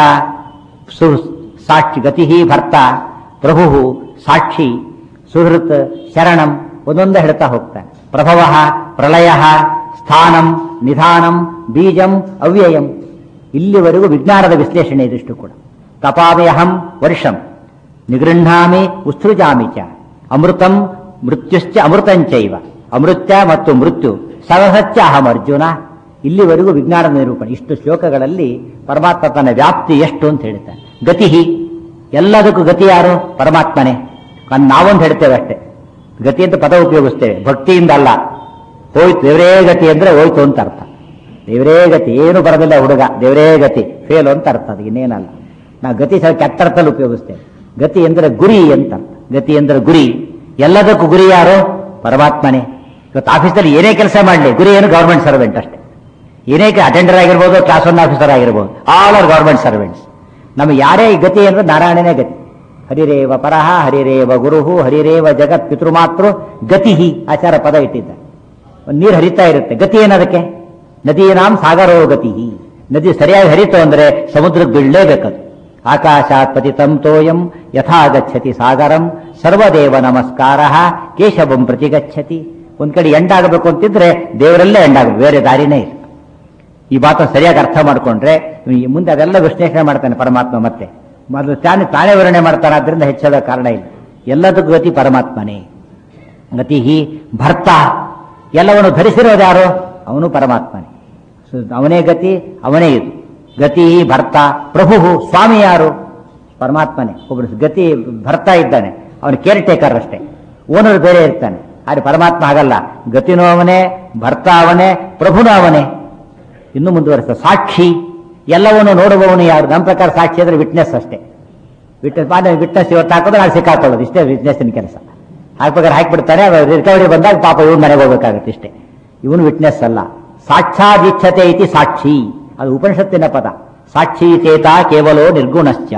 ಸು ಸಾಕ್ಷಿ ಗತಿ ಭರ್ತ ಪ್ರಭು ಸಾಕ್ಷಿ ಸುಹೃತ್ ಶರಣಂ ಒಂದೊಂದೇ ಹೇಳ್ತಾ ಹೋಗ್ತಾನೆ ಪ್ರಭವ ಪ್ರಳಯ ಸ್ಥಾನಂ ನಿಧಾನಂ ಬೀಜಂ ಅವ್ಯಯಂ ಇಲ್ಲಿವರೆಗೂ ವಿಜ್ಞಾನದ ವಿಶ್ಲೇಷಣೆ ಇದಿಷ್ಟು ಕೂಡ ತಪಾಮಿ ಅಹಂ ವರ್ಷಂ ನಿಗೃಹಾಮಿ ಉತ್ಸೃಜಾಮಿ ಚ ಅಮೃತಂ ಮೃತ್ಯುಶ್ಚ ಅಮೃತಂಚೈವ ಅಮೃತ್ಯ ಮತ್ತು ಮೃತ್ಯು ಸಹಸಚ್ಚ ಅಹಂ ಅರ್ಜುನ ಇಲ್ಲಿವರೆಗೂ ವಿಜ್ಞಾನದ ನಿರೂಪಣೆ ಇಷ್ಟು ಶ್ಲೋಕಗಳಲ್ಲಿ ಪರಮಾತ್ಮ ತನ್ನ ವ್ಯಾಪ್ತಿ ಎಷ್ಟು ಅಂತ ಹೇಳ್ತಾನೆ ಗತಿ ಎಲ್ಲದಕ್ಕೂ ಗತಿ ಯಾರು ಪರಮಾತ್ಮನೇ ಅನ್ ನಾವೊಂದು ಹೇಳ್ತೇವೆ ಅಷ್ಟೇ ಗತಿ ಅಂತ ಪದ ಉಪಯೋಗಿಸ್ತೇವೆ ಭಕ್ತಿಯಿಂದ ಅಲ್ಲ ಹೋಯ್ತು ದೇವರೇ ಗತಿ ಅಂದ್ರೆ ಹೋಯ್ತು ಅಂತ ಅರ್ಥ ದೇವರೇ ಗತಿ ಏನು ಬರೋದಿಲ್ಲ ಹುಡುಗ ದೇವರೇ ಗತಿ ಫೇಲ್ ಅಂತ ಅರ್ಥ ಅದು ಇನ್ನೇನಲ್ಲ ನಾವು ಗತಿ ಸ್ವಲ್ಪ ಕೆಟ್ಟ ಅರ್ಥದಲ್ಲಿ ಉಪಯೋಗಿಸ್ತೇವೆ ಗತಿ ಎಂದ್ರೆ ಗುರಿ ಅಂತ ಅರ್ಥ ಗತಿ ಎಂದ್ರೆ ಗುರಿ ಎಲ್ಲದಕ್ಕೂ ಗುರಿ ಯಾರು ಪರಮಾತ್ಮನೇ ಇವತ್ತು ಆಫೀಸಲ್ಲಿ ಏನೇ ಕೆಲಸ ಮಾಡಲಿ ಗುರಿ ಏನು ಗವರ್ಮೆಂಟ್ ಸರ್ವೆಂಟ್ ಅಷ್ಟೇ ಏನೇ ಅಟೆಂಡರ್ ಆಗಿರ್ಬೋದು ಕ್ಲಾಸ್ ಒನ್ ಆಫೀಸರ್ ಆಗಿರ್ಬೋದು ಆಲ್ ಆರ್ ಗವರ್ಮೆಂಟ್ ಸರ್ವೆಂಟ್ಸ್ ನಮಗೆ ಯಾರೇ ಈ ಗತಿ ಅಂದ್ರೆ ನಾರಾಯಣನೇ ಗತಿ ಹರಿರೇವ ಪರಹ ಹರಿರೇವ ಗುರುಹು ಹರಿರೇವ ಜಗತ್ ಪಿತೃಮಾತೃ ಗತಿ ಆಚಾರ ಪದ ಇಟ್ಟಿದ್ದ ಒಂದು ನೀರು ಹರಿತಾ ಇರುತ್ತೆ ಗತಿ ಏನದಕ್ಕೆ ನದೀನಾಂ ಸಾಗರೋ ಗತಿ ನದಿ ಸರಿಯಾಗಿ ಹರಿತು ಅಂದ್ರೆ ಸಮುದ್ರಕ್ಕೆ ಬೀಳಲೇಬೇಕದು ಆಕಾಶಾತ್ ಪತಿತಂ ತೋಯಂ ಯಥಾ ಗಚ್ಚತಿ ಸಾಗರಂ ಸರ್ವದೇವ ನಮಸ್ಕಾರ ಕೇಶವಂ ಪ್ರತಿ ಗಚ್ಚತಿ ಒಂದ್ ಕಡೆ ಎಂಡಾಗಬೇಕು ಅಂತಿದ್ರೆ ದೇವರಲ್ಲೇ ಎಂಡಾಗಬೇಕು ಬೇರೆ ದಾರಿನೇ ಇಲ್ಲ ಈ ಮಾತನ್ನು ಸರಿಯಾಗಿ ಅರ್ಥ ಮಾಡ್ಕೊಂಡ್ರೆ ಈ ಮುಂದೆ ಅದೆಲ್ಲ ವಿಶ್ಲೇಷಣೆ ಮಾಡ್ತಾನೆ ಪರಮಾತ್ಮ ಮತ್ತೆ ಮೊದಲು ತಾನೇ ತಾನೇ ವಿವರಣೆ ಮಾಡ್ತಾನೆ ಆದ್ರಿಂದ ಹೆಚ್ಚಳ ಕಾರಣ ಇಲ್ಲ ಎಲ್ಲದಕ್ಕೂ ಗತಿ ಪರಮಾತ್ಮನೇ ಗತಿ ಭರ್ತ ಎಲ್ಲವನ್ನು ಧರಿಸಿರೋದು ಯಾರು ಅವನು ಪರಮಾತ್ಮನೇ ಸೊ ಅವನೇ ಗತಿ ಅವನೇ ಇದು ಗತಿ ಭರ್ತ ಪ್ರಭು ಸ್ವಾಮಿ ಯಾರು ಪರಮಾತ್ಮನೇ ಒಬ್ಬರು ಗತಿ ಭರ್ತ ಇದ್ದಾನೆ ಅವನು ಕೇರ್ ಟೇಕರ್ ಅಷ್ಟೇ ಓನರ್ ಬೇರೆ ಇರ್ತಾನೆ ಆದರೆ ಪರಮಾತ್ಮ ಹಾಗಲ್ಲ ಗತಿನೂ ಅವನೇ ಭರ್ತ ಅವನೇ ಪ್ರಭುನೂ ಅವನೇ ಇನ್ನು ಮುಂದುವರಿಸ ಸಾಕ್ಷಿ ಎಲ್ಲವನ್ನು ನೋಡುವವನು ಯಾರು ನಮ್ಮ ಪ್ರಕಾರ ಸಾಕ್ಷಿ ಅಂದ್ರೆ ವಿಟ್ನೆಸ್ ಅಷ್ಟೇ ವಿಟ್ನೆಸ್ ಮಾಡಿ ವಿಟ್ನೆಸ್ ಇವತ್ತು ಹಾಕೋದು ನಾಳೆ ಸಿಕ್ಕಾಕೊಳ್ಳೋದು ಇಷ್ಟೇ ವಿಟ್ನೆಸ್ಸಿನ ಕೆಲಸ ಹಾಕ್ಬೇಕಾದ್ರೆ ಹಾಕಿಬಿಡ್ತಾನೆ ರಿಕವರಿ ಬಂದಾಗ ಪಾಪ ಇವನು ಮನೆಗೆ ಹೋಗ್ಬೇಕಾಗತ್ತೆ ಇಷ್ಟೇ ಇವನು ವಿಟ್ನೆಸ್ ಅಲ್ಲ ಸಾಕ್ಷಾದಿಚ್ಛತೆ ಇತಿ ಸಾಕ್ಷಿ ಅದು ಉಪನಿಷತ್ತಿನ ಪದ ಸಾಕ್ಷಿ ಚೇತ ಕೇವಲೋ ನಿರ್ಗುಣಶ್ಚ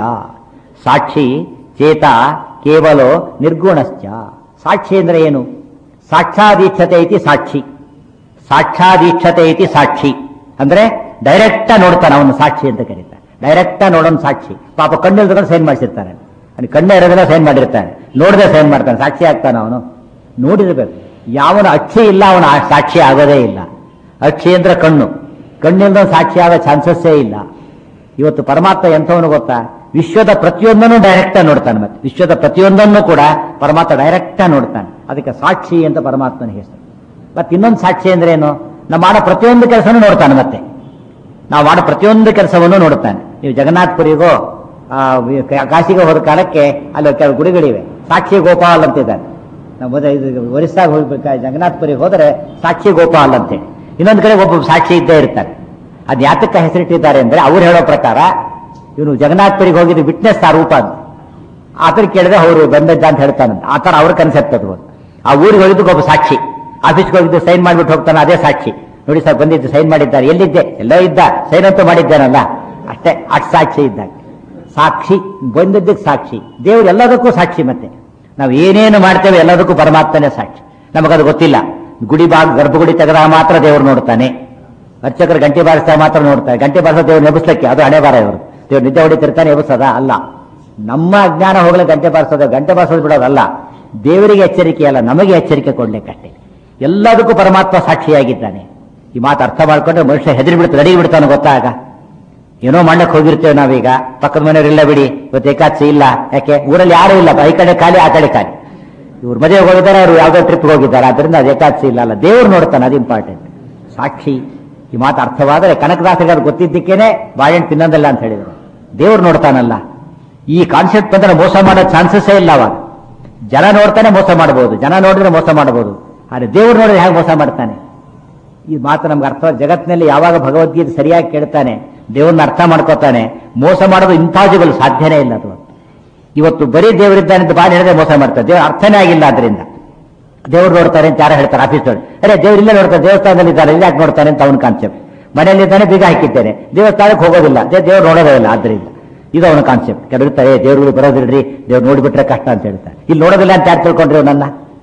ಸಾಕ್ಷಿ ಚೇತ ಕೇವಲೋ ನಿರ್ಗುಣಶ್ಚ ಸಾಕ್ಷಿ ಅಂದ್ರೆ ಏನು ಸಾಕ್ಷಾದೀಕ್ಷತೆ ಇತಿ ಸಾಕ್ಷಿ ಸಾಕ್ಷಾದೀಕ್ಷತೆ ಇತಿ ಸಾಕ್ಷಿ ಅಂದ್ರೆ ಡೈರೆಕ್ಟ್ ನೋಡ್ತಾನೆ ಅವನು ಸಾಕ್ಷಿ ಅಂತ ಕರೀತಾನೆ ಡೈರೆಕ್ಟ್ ನೋಡೋನ್ ಸಾಕ್ಷಿ ಪಾಪ ಕಣ್ಣಿಲ್ದ್ರೆ ಸೈನ್ ಮಾಡಿಸಿರ್ತಾನೆ ಅವ್ನು ಕಣ್ಣೇ ಇರೋದನ್ನ ಸೈನ್ ಮಾಡಿರ್ತಾನೆ ನೋಡದೆ ಸೈನ್ ಮಾಡ್ತಾನೆ ಸಾಕ್ಷಿ ಆಗ್ತಾನೆ ಅವನು ನೋಡಿರ್ಬೇಕು ಯಾವನ ಅಕ್ಷಿ ಇಲ್ಲ ಅವನ ಸಾಕ್ಷಿ ಆಗೋದೇ ಇಲ್ಲ ಅಕ್ಷಿ ಅಂದ್ರೆ ಕಣ್ಣು ಕಣ್ಣಿಂದ ಸಾಕ್ಷಿ ಆಗೋ ಚಾನ್ಸಸ್ಸೇ ಇಲ್ಲ ಇವತ್ತು ಪರಮಾತ್ಮ ಎಂಥವನು ಗೊತ್ತಾ ವಿಶ್ವದ ಪ್ರತಿಯೊಂದನ್ನು ಡೈರೆಕ್ಟ್ ನೋಡ್ತಾನೆ ಮತ್ತೆ ವಿಶ್ವದ ಪ್ರತಿಯೊಂದನ್ನು ಕೂಡ ಪರಮಾತ್ಮ ಡೈರೆಕ್ಟ್ ನೋಡ್ತಾನೆ ಅದಕ್ಕೆ ಸಾಕ್ಷಿ ಅಂತ ಪರಮಾತ್ಮನ ಹೆಸರು ಮತ್ತೆ ಇನ್ನೊಂದು ಸಾಕ್ಷಿ ಅಂದ್ರೆ ಏನು ನಾವು ಮಾಡೋ ಪ್ರತಿಯೊಂದು ಕೆಲಸನೂ ನೋಡ್ತಾನೆ ಮತ್ತೆ ನಾವು ಮಾಡೋ ಪ್ರತಿಯೊಂದು ಕೆಲಸವನ್ನು ನೋಡುತ್ತಾನೆ ನೀವು ಜಗನ್ನಾಥಪುರಿಗೋ ಆ, ಕ- ಕಾಶಿಗೆ ಹೋದ ಕಾಲಕ್ಕೆ ಅಲ್ಲಿ ಕೆಲವು ಗುಡಿಗಳಿವೆ ಸಾಕ್ಷಿ ಗೋಪಾಲ್ ಅಂತಿದ್ದಾರೆ ನಾವು ಮೊದಲ ಇದು ಒರಿಸ್ಸಾಗ ಹೋಗ್ಬೇಕಾ ಜಗನ್ನಾಥಪುರಿಗೆ ಹೋದರೆ ಸಾಕ್ಷಿ ಗೋಪಾಲ್ ಅಂತೇಳಿ ಇನ್ನೊಂದು ಕಡೆ ಒಬ್ಬ ಸಾಕ್ಷಿ ಇದ್ದೇ ಇರ್ತಾರೆ ಅದ್ ಯಾತಕ್ಕೆ ಹೆಸರಿಟ್ಟಿದ್ದಾರೆ ಅಂದ್ರೆ ಅವ್ರು ಹೇಳೋ ಪ್ರಕಾರ ಇವನು ಜಗನ್ನಾಥಪುರಿಗೆ ಹೋಗಿದ್ದು ವಿಟ್ನೆಸ್ ಆ ರೂಪ ಅಂತ ಆತರ ಕೇಳಿದ್ರೆ ಅವರು ಬಂದದ್ದ ಅಂತ ಹೇಳ್ತಾನಂತ ಆ ತರ ಅವ್ರ ಕನ್ಸೆಪ್ಟ್ ಅದು ಆ ಊರಿಗೆ ಹೋಗಿದ್ದು ಒಬ್ಬ ಸಾಕ್ಷಿ ಆಫೀಸ್ಗೆ ಹೋಗಿದ್ದು ಸೈನ್ ಮಾಡ್ಬಿಟ್ಟು ಹೋಗ್ತಾನೆ ಅದೇ ಸಾಕ್ಷಿ ನೋಡಿ ಸರ್ ಬಂದಿದ್ದು ಸೈನ್ ಮಾಡಿದ್ದಾರೆ ಎಲ್ಲಿದ್ದೆ ಎಲ್ಲೋ ಇದ್ದ ಸೈನ್ ಅಂತೂ ಮಾಡಿದ್ದಾನಲ್ಲ ಅಷ್ಟೇ ಅಟ್ ಸಾಕ್ಷಿ ಇದ್ದಾಗ ಸಾಕ್ಷಿ ಬಂದಿದ್ದಕ್ಕೆ ಸಾಕ್ಷಿ ದೇವರು ಎಲ್ಲದಕ್ಕೂ ಸಾಕ್ಷಿ ಮತ್ತೆ ನಾವು ಏನೇನು ಮಾಡ್ತೇವೆ ಎಲ್ಲದಕ್ಕೂ ಪರಮಾತ್ಮನೇ ಸಾಕ್ಷಿ ನಮಗದು ಗೊತ್ತಿಲ್ಲ ಗುಡಿ ಬಾಗ್ ಗರ್ಭಗುಡಿ ತೆಗೆದಾಗ ಮಾತ್ರ ದೇವರು ನೋಡ್ತಾನೆ ಅರ್ಚಕರು ಗಂಟೆ ಬಾರಿಸಿದಾಗ ಮಾತ್ರ ನೋಡ್ತಾರೆ ಗಂಟೆ ಬಾರಿಸೋ ದೇವ್ರು ನೆಬಸ್ಲಿಕ್ಕೆ ಅದು ಹಣೆ ಬಾರ ಇವರು ದೇವ್ರು ನಿದ್ದೆ ಹೊಡಿತಿರ್ತಾನೆ ಎಬ್ಸದ ಅಲ್ಲ ನಮ್ಮ ಅಜ್ಞಾನ ಹೋಗಲಿ ಗಂಟೆ ಬಾರಿಸೋದು ಗಂಟೆ ಬಾರಿಸೋದು ಬಿಡೋದಲ್ಲ ದೇವರಿಗೆ ಎಚ್ಚರಿಕೆ ಅಲ್ಲ ನಮಗೆ ಎಚ್ಚರಿಕೆ ಕೊಡ್ಲಿಕ್ಕಷ್ಟೇ ಎಲ್ಲದಕ್ಕೂ ಪರಮಾತ್ಮ ಸಾಕ್ಷಿಯಾಗಿದ್ದಾನೆ ಈ ಮಾತು ಅರ್ಥ ಮಾಡ್ಕೊಂಡ್ರೆ ಮನುಷ್ಯ ಹೆದರಿ ಬಿಡ್ತಾನೆ ನಡಿ ಬಿಡ್ತಾನೆ ಗೊತ್ತಾಗ ಏನೋ ಮಾಡಕ್ ಹೋಗಿರ್ತೇವೆ ನಾವೀಗ ಪಕ್ಕದ ಮನೆಯವರೆಲ್ಲ ಬಿಡಿ ಇವತ್ತು ಏಕಾದಶಿ ಇಲ್ಲ ಯಾಕೆ ಊರಲ್ಲಿ ಯಾರು ಇಲ್ಲ ಈ ಕಡೆ ಖಾಲಿ ಆ ಕಡೆ ಖಾಲಿ ಇವ್ರು ಮದುವೆಗೆ ಹೋಗಿದ್ದಾರೆ ಅವರು ಯಾವ್ದೋ ಟ್ರಿಪ್ ಹೋಗಿದ್ದಾರೆ ಅದರಿಂದ ಅದು ಏಕಾದಶಿ ಇಲ್ಲ ಅಲ್ಲ ದೇವ್ರು ನೋಡ್ತಾನೆ ಅದು ಇಂಪಾರ್ಟೆಂಟ್ ಸಾಕ್ಷಿ ಈ ಮಾತು ಅರ್ಥವಾದರೆ ಕನಕದಾಸರಿಗೆ ಅದು ಗೊತ್ತಿದ್ದಕ್ಕೇನೆ ಬಾಳೆಹಣ್ಣು ತಿನ್ನೋದಿಲ್ಲ ಅಂತ ಹೇಳಿದ್ರು ದೇವ್ರು ನೋಡ್ತಾನಲ್ಲ ಈ ಕಾನ್ಸೆಪ್ಟ್ ಬಂದ್ರೆ ಮೋಸ ಮಾಡೋ ಚಾನ್ಸಸ್ಸೇ ಇಲ್ಲ ಅವಾಗ ಜನ ನೋಡ್ತಾನೆ ಮೋಸ ಮಾಡಬಹುದು ಜನ ನೋಡಿದ್ರೆ ಮೋಸ ಮಾಡಬಹುದು ಆದ್ರೆ ದೇವ್ರು ನೋಡಿದ್ರೆ ಹೇಗೆ ಮೋಸ ಮಾಡ್ತಾನೆ ಈ ಮಾತು ನಮ್ಗೆ ಅರ್ಥ ಜಗತ್ತಿನಲ್ಲಿ ಯಾವಾಗ ಭಗವದ್ಗೀತೆ ಸರಿಯಾಗಿ ಕೇಳ್ತಾನೆ ದೇವ್ರನ್ನ ಅರ್ಥ ಮಾಡ್ಕೋತಾನೆ ಮೋಸ ಮಾಡೋದು ಇಂಪಾಸಿಬಲ್ ಸಾಧ್ಯನೇ ಇಲ್ಲ ಅದು ಇವತ್ತು ಬರೀ ದೇವರಿದ್ದಾನೆ ಅಂತ ಬಾಯಿ ಹೇಳಿದ್ರೆ ಮೋಸ ಮಾಡ್ತಾರೆ ದೇವ್ರ ಅರ್ಥನೇ ಆಗಿಲ್ಲ ಅದರಿಂದ ದೇವ್ರು ನೋಡ್ತಾರೆ ಅಂತ ಯಾರು ಹೇಳ್ತಾರೆ ಆಫೀಸ್ ನೋಡಿ ಅರೆ ದೇವ್ರು ಇಲ್ಲೇ ನೋಡ್ತಾರೆ ದೇವಸ್ಥಾನದಲ್ಲಿ ಇದ್ದಾರೆ ಇಲ್ಲಿ ಯಾಕೆ ನೋಡ್ತಾನೆ ಅಂತ ಅವನ ಕಾನ್ಸೆಪ್ಟ್ ಮನೆಯಲ್ಲಿದ್ದಾನೆ ಬೀಗ ಹಾಕಿದ್ದೇನೆ ದೇವಸ್ಥಾನಕ್ಕೆ ಹೋಗೋದಿಲ್ಲ ದೇ- ದೇವ್ರು ನೋಡೋದೇ ಇಲ್ಲ ಆದ್ರಿಂದ ಇದು ಅವನ ಕಾನ್ಸೆಪ್ಟ್ ಕೆಲವರು ಇರ್ತಾರೆ ದೇವ್ರು ಬರೋದಿಲ್ರಿ ದೇವ್ರು ನೋಡಿಬಿಟ್ರೆ ಕಷ್ಟ ಅಂತ ಹೇಳ್ತಾರೆ ಇಲ್ಲಿ ನೋಡೋದಿಲ್ಲ ಅಂತ ಯಾರು ತಿಳ್ಕೊಂಡ್ರಿ ನನ್ನ